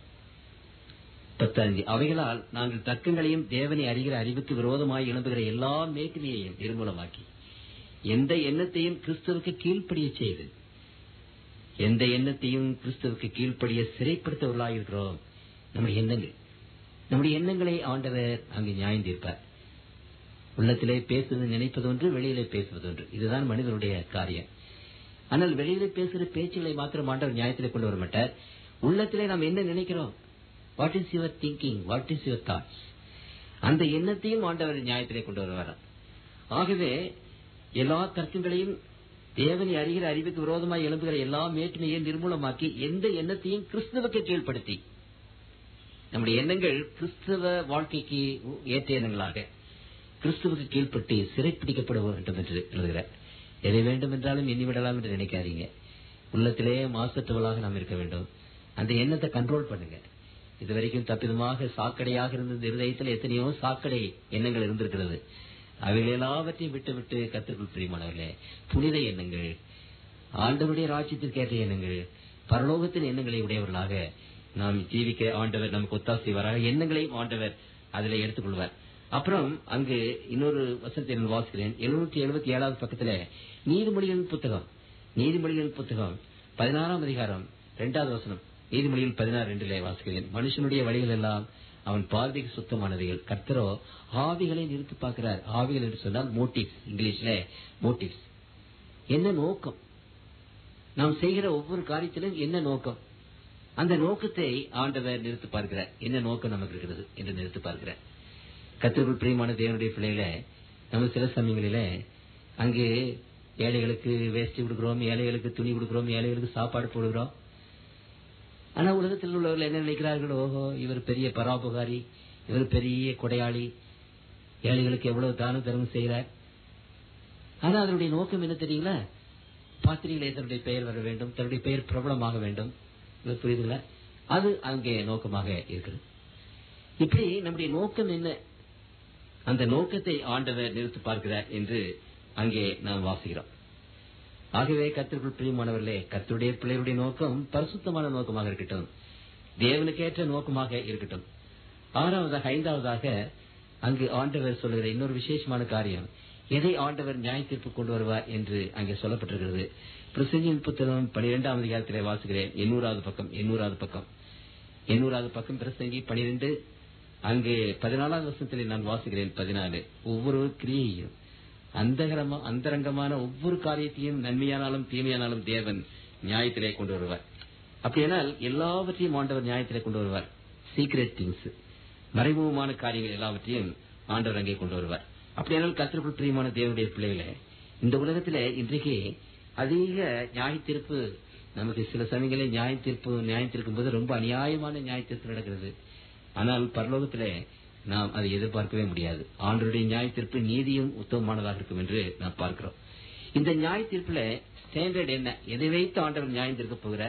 பத்தஞ்சு அவைகளால் நாங்கள் தர்க்கங்களையும் தேவனை அறிகிற அறிவுக்கு விரோதமாய் எழும்புகிற எல்லா மேட்டிமையையும் நிர்மூலமாக்கி எந்த எண்ணத்தையும் கிறிஸ்துவுக்கு கீழ்ப்படிய செய்து எந்த எண்ணத்தையும் கிறிஸ்துவுக்கு கீழ்ப்படிய சிறைப்படுத்தவர்களாயிருக்கிறோம் நம்முடைய எண்ணங்கள் நம்முடைய எண்ணங்களை ஆண்டவர் அங்கு நியாயம் தீர்ப்பார் உள்ளத்திலே பேசுவது நினைப்பது ஒன்று வெளியிலே பேசுவது ஒன்று இதுதான் மனிதனுடைய காரியம் ஆனால் வெளியிலே பேசுகிற பேச்சுகளை மாத்திரம் ஆண்டவர் நியாயத்திலே கொண்டு வர மாட்டார் உள்ளத்திலே நாம் என்ன நினைக்கிறோம் what is your thinking what is your thoughts அந்த எண்ணத்தையும் ஆண்டவர் நியாயத்திலே கொண்டு வருவார் ஆகவே எல்லா தர்க்கங்களையும் தேவனை அறிகிற அறிவுக்கு விரோதமாய் எழும்புகிற எல்லா மேட்டுமையை நிர்மூலமாக்கி எந்த எண்ணத்தையும் கிறிஸ்துவுக்கு கீழ்ப்படுத்தி நம்முடைய எண்ணங்கள் கிறிஸ்தவ வாழ்க்கைக்கு ஏற்ற எண்ணங்களாக கிறிஸ்துவுக்கு கீழ்ப்பட்டு சிறைப்பிடிக்கப்பட வேண்டும் என்று எழுதுகிறார் எதை வேண்டும் என்றாலும் எண்ணிவிடலாம் என்று நினைக்காதீங்க உள்ளத்திலே மாசற்றவளாக நாம் இருக்க வேண்டும் அந்த எண்ணத்தை கண்ட்ரோல் பண்ணுங்க இதுவரைக்கும் தப்பிதமாக சாக்கடையாக இருந்த இருதயத்தில் எத்தனையோ சாக்கடை எண்ணங்கள் இருந்திருக்கிறது அவைகள் எல்லாவற்றையும் விட்டு விட்டு கத்திற்குள் பிரியமானவர்களே புனித எண்ணங்கள் ஆண்டவருடைய ராஜ்யத்திற்கு ஏற்ற எண்ணங்கள் பரலோகத்தின் எண்ணங்களை உடையவர்களாக நாம் ஜீவிக்க ஆண்டவர் நமக்கு ஒத்தாசை செய்வாராக எண்ணங்களையும் ஆண்டவர் அதில் எடுத்துக்கொள்வார் அப்புறம் அங்கு இன்னொரு வசனத்தை நான் வாசிக்கிறேன் எழுநூத்தி எழுபத்தி ஏழாவது பக்கத்துல நீதிமொழிகளின் புத்தகம் நீதிமொழிகளின் புத்தகம் பதினாறாம் அதிகாரம் இரண்டாவது வசனம் நீதிமொழிகள் பதினாறு ரெண்டிலே வாசிக்கிறேன் மனுஷனுடைய வழிகள் எல்லாம் அவன் பார்வைக்கு சுத்தமானவைகள் கர்த்தரோ ஆவிகளை நிறுத்தி பார்க்கிறார் ஆவிகள் என்று சொன்னால் மோட்டிவ்ஸ் இங்கிலீஷ்ல மோட்டிவ்ஸ் என்ன நோக்கம் நாம் செய்கிற ஒவ்வொரு காரியத்திலும் என்ன நோக்கம் அந்த நோக்கத்தை ஆண்டவர் நிறுத்தி பார்க்கிறார் என்ன நோக்கம் நமக்கு இருக்கிறது என்று நிறுத்தி பார்க்கிறார் கத்திற்குள் பிரியமான தேவனுடைய பிள்ளைகள நம்ம சில சமயங்களில அங்கு ஏழைகளுக்கு வேஷ்டி கொடுக்கிறோம் ஏழைகளுக்கு துணி கொடுக்கிறோம் ஏழைகளுக்கு சாப்பாடு போடுகிறோம் ஆனா உலகத்தில் உள்ளவர்கள் என்ன நினைக்கிறார்கள் ஓஹோ இவர் பெரிய பராபகாரி இவர் பெரிய கொடையாளி ஏழைகளுக்கு எவ்வளவு தான தர்மம் செய்கிறார் ஆனா அதனுடைய நோக்கம் என்ன தெரியுங்களா பாத்திரிகளே தன்னுடைய பெயர் வர வேண்டும் தன்னுடைய பெயர் பிரபலமாக வேண்டும் இது புரியுதுங்களா அது அங்கே நோக்கமாக இருக்கிறது இப்படி நம்முடைய நோக்கம் என்ன அந்த நோக்கத்தை ஆண்டவர் நிறுத்தி பார்க்கிறார் என்று அங்கே நாம் வாசிக்கிறோம் ஆகவே கத்திற்குள் பிரியமானவர்களே கத்தருடைய பிள்ளைகளுடைய நோக்கம் பரிசுத்தமான நோக்கமாக இருக்கட்டும் தேவனுக்கேற்ற நோக்கமாக இருக்கட்டும் ஆறாவதாக ஐந்தாவதாக அங்கு ஆண்டவர் சொல்லுகிற இன்னொரு விசேஷமான காரியம் எதை ஆண்டவர் நியாய தீர்ப்பு கொண்டு வருவார் என்று அங்கே சொல்லப்பட்டிருக்கிறது பிரசங்கியின் புத்தகம் பனிரெண்டாம் அதிகாரத்திலே வாசிக்கிறேன் எண்ணூறாவது பக்கம் எண்ணூறாவது பக்கம் எண்ணூறாவது பக்கம் பிரசங்கி பனிரெண்டு அங்கே பதினாலாவது வருஷத்திலே நான் வாசிக்கிறேன் பதினாலு ஒவ்வொரு கிரியையும் அந்தகரமா அந்தரங்கமான ஒவ்வொரு காரியத்தையும் நன்மையானாலும் தீமையானாலும் தேவன் நியாயத்திலே கொண்டு வருவார் அப்படியானால் எல்லாவற்றையும் ஆண்டவர் நியாயத்திலே கொண்டு வருவார் சீக்ரெட் திங்ஸ் மறைமுகமான காரியங்கள் எல்லாவற்றையும் ஆண்டவர் அங்கே கொண்டு வருவார் அப்படியானால் கத்திற்குள் பிரியமான தேவனுடைய பிள்ளைகளே இந்த உலகத்துல இன்றைக்கு அதிக நியாய தீர்ப்பு நமக்கு சில சமயங்களில் நியாய தீர்ப்பு நியாயம் தீர்க்கும் போது ரொம்ப அநியாயமான நியாய தீர்ப்பு நடக்கிறது ஆனால் பரலோகத்திலே நாம் அதை எதிர்பார்க்கவே முடியாது ஆண்டருடைய நியாய தீர்ப்பு நீதியும் உத்தமமானதாக இருக்கும் என்று நாம் பார்க்கிறோம் இந்த நியாய தீர்ப்புல ஸ்டாண்டர்ட் என்ன எதை வைத்து ஆண்டவர் நியாயம் தீர்க்க போகிற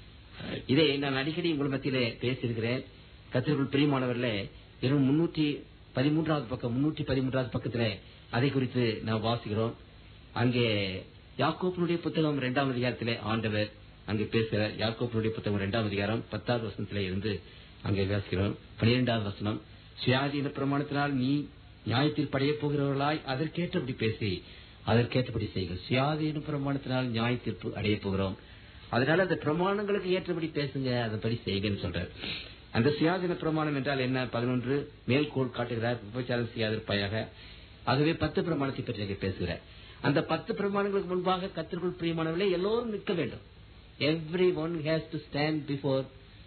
இதை நான் அடிக்கடி உங்கள் மத்தியிலே பேசியிருக்கிறேன் கத்திற்குள் பிரியமானவர்கள வெறும் முன்னூற்றி பதிமூன்றாவது பக்கம் முன்னூற்றி பதிமூன்றாவது பக்கத்துல அதை குறித்து நாம் வாசிக்கிறோம் அங்கே யாக்கோப்பனுடைய புத்தகம் இரண்டாம் அதிகாரத்திலே ஆண்டவர் அங்கே பேசுகிறார் யாக்கோப்பனுடைய புத்தகம் இரண்டாம் அதிகாரம் பத்தாவது வசனத்திலே இருந்து அங்கே வாசிக்கிறோம் பனிரெண்டாவது வசனம் சுயாதீன பிரமாணத்தினால் நீ நியாயத்தில் படைய போகிறவர்களாய் அதற்கேற்றபடி பேசி அதற்கேற்றபடி செய்க சுயாதீன பிரமாணத்தினால் நியாய தீர்ப்பு அடைய போகிறோம் அதனால அந்த பிரமாணங்களுக்கு ஏற்றபடி பேசுங்க அதன்படி செய்யுங்கன்னு சொல்றார் அந்த சுயாதீன பிரமாணம் என்றால் என்ன பதினொன்று மேல்கோள் காட்டுகிறார் விபச்சாரம் செய்யாதிருப்பாயாக ஆகவே பத்து பிரமாணத்தை பற்றி அங்கே பேசுகிறார் அந்த பத்து பிரமாணங்களுக்கு முன்பாக கத்திற்குள் பிரியமானவர்களே எல்லோரும் நிற்க வேண்டும் everyone has to stand before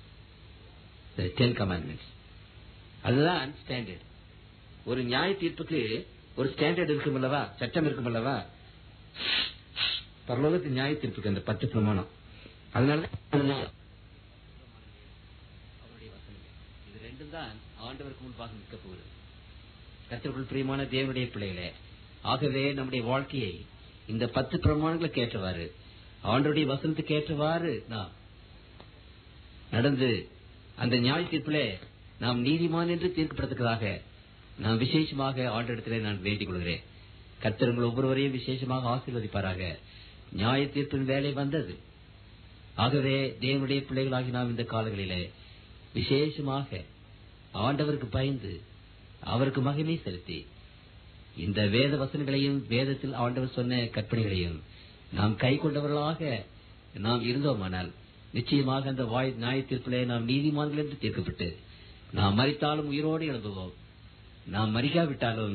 ten commandments அதுதான் ஸ்டாண்டர்ட் ஒரு நியாய தீர்ப்புக்கு ஒரு ஸ்டாண்டர்ட் இருக்கும் அல்லவா சட்டம் இருக்கும் அல்லவா பரலோகத்தின் நியாயத்திற்கு அந்த பத்து பிரமாணம் அதனால அவருடைய வசனங்கள். இது ரெண்டும் தான் ஆண்டவருக்கு முன்பாக நிற்க போகுது கர்த்தருக்குள் பிரியமான தேவனுடைய பிள்ளைகளே ஆகவே நம்முடைய வாழ்க்கையை இந்த பத்து பிரமாணங்களுக்கு ஏற்றவாறு ஆண்டவருடைய வசனத்துக்கு ஏற்றவாறு நாம் நடந்து அந்த நியாய தீர்ப்பிலே நாம் நீதிமான் என்று தீர்க்கப்படுறதுக்காக நாம் விசேஷமாக ஆண்டவரிடத்திலே நான் வேண்டிக் கொள்கிறேன் கர்த்தர் உங்கள் ஒவ்வொருவரையும் விசேஷமாக ஆசீர்வதிப்பாராக நியாய தீர்ப்பின் வேலை வந்தது ஆகவே தேவனுடைய பிள்ளைகளாகி நாம் இந்த காலங்களிலே விசேஷமாக ஆண்டவருக்கு பயந்து அவருக்கு மகிமை செலுத்தி இந்த வேத வசனங்களையும் வேதத்தில் ஆண்டவர் சொன்ன கற்பனைகளையும் நாம் கை கொண்டவர்களாக நாம் இருந்தோமானால் நிச்சயமாக அந்த வாய் நியாய தீர்ப்பிலே நாம் நீதிமான்கள் என்று தீர்க்கப்பட்டு நாம் மறித்தாலும் உயிரோடு எழும்புவோம் நாம் மறிக்காவிட்டாலும்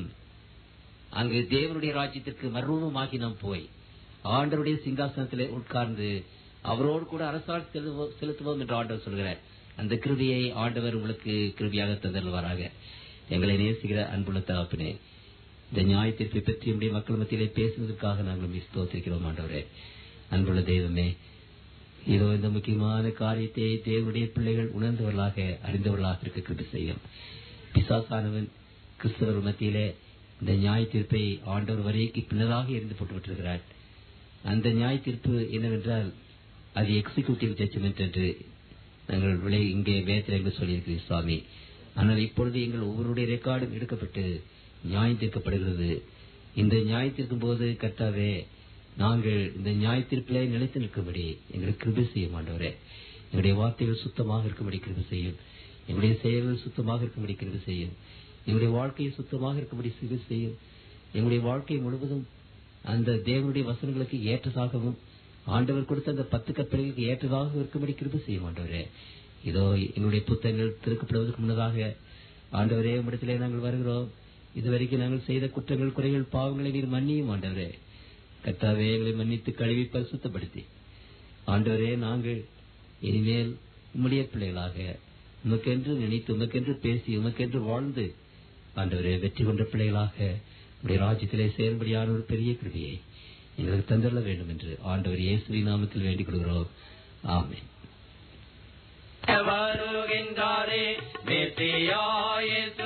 அங்கு தேவனுடைய ராஜ்யத்திற்கு மர்வமாகி நாம் போய் ஆண்டவருடைய சிங்காசனத்திலே உட்கார்ந்து அவரோடு கூட அரசால் செலுத்துவோம் செலுத்துவோம் என்று ஆண்டவர் சொல்கிறார் அந்த கிருதியை ஆண்டவர் உங்களுக்கு கிருதியாக தந்தருவாராக எங்களை நேசிக்கிற அன்புள்ள தகப்பனே இந்த நியாய தீர்ப்பை பற்றி நம்முடைய மக்கள் மத்தியிலே பேசுவதற்காக நாங்கள் ஸ்தோத்திருக்கிறோம் ஆண்டவரே அன்புள்ள தெய்வமே இதோ இந்த முக்கியமான காரியத்தை தேவனுடைய பிள்ளைகள் உணர்ந்தவர்களாக அறிந்தவர்களாக இருக்க கிருபி செய்யும் பிசாசானவன் கிறிஸ்தவர் மத்தியிலே இந்த நியாய தீர்ப்பை ஆண்டவர் வரைக்கு பின்னதாக இருந்து போட்டு விட்டிருக்கிறார் அந்த நியாய தீர்ப்பு என்னவென்றால் அது எக்ஸிகியூட்டிவ் ஜட்ஜ்மெண்ட் என்று நாங்கள் விளை இங்கே வேதத்தில் என்று சொல்லியிருக்கிறேன் சுவாமி ஆனால் இப்பொழுது எங்கள் ஒவ்வொருடைய ரெக்கார்டும் எடுக்கப்பட்டு நியாயம் தீர்க்கப்படுகிறது இந்த நியாயம் தீர்க்கும் போது கர்த்தாவே நாங்கள் இந்த நியாய தீர்ப்பிலே நிலைத்து நிற்கும்படி எங்களுக்கு கிருபை செய்ய மாட்டவரே எங்களுடைய வார்த்தைகள் சுத்தமாக இருக்கும்படி கிருபை செய்யும் எங்களுடைய செயல்கள் சுத்தமாக இருக்கும்படி கிருபை செய்யும் எங்களுடைய வாழ்க்கையை சுத்தமாக இருக்கும்படி கிருபை செய்யும் எங்களுடைய வாழ்க்கை முழுவதும் அந்த தேவனுடைய வசனங்களுக்கு ஏற்றதாகவும் ஆண்டவர் கொடுத்த அந்த பத்து கற்பனைகளுக்கு ஏற்றதாக இருக்கும்படி கிருபை செய்ய மாட்டவரே இதோ எங்களுடைய புத்தகங்கள் திறக்கப்படுவதற்கு முன்னதாக ஆண்டவரே உம்மிடத்திலே நாங்கள் வருகிறோம் இதுவரைக்கும் நாங்கள் செய்த குற்றங்கள் குறைகள் பாவங்களை நீர் மன்னியும் ஆண்டவரே கர்த்தாவே எங்களை மன்னித்து கழுவி பரிசுத்தப்படுத்தி ஆண்டவரே நாங்கள் இனிமேல் உம்முடைய பிள்ளைகளாக உமக்கென்று நினைத்து உமக்கென்று பேசி உமக்கென்று வாழ்ந்து ஆண்டவரே வெற்றி கொண்ட பிள்ளைகளாக உடைய ராஜ்யத்திலே சேரும்படியான ஒரு பெரிய கிருதியை எங்களுக்கு தந்துள்ள வேண்டும் என்று ஆண்டவர் இயேசுவின் நாமத்தில் வேண்டிக் கொள்கிறோம் ஆமென் வருகின்றாரே மெசியாயேசு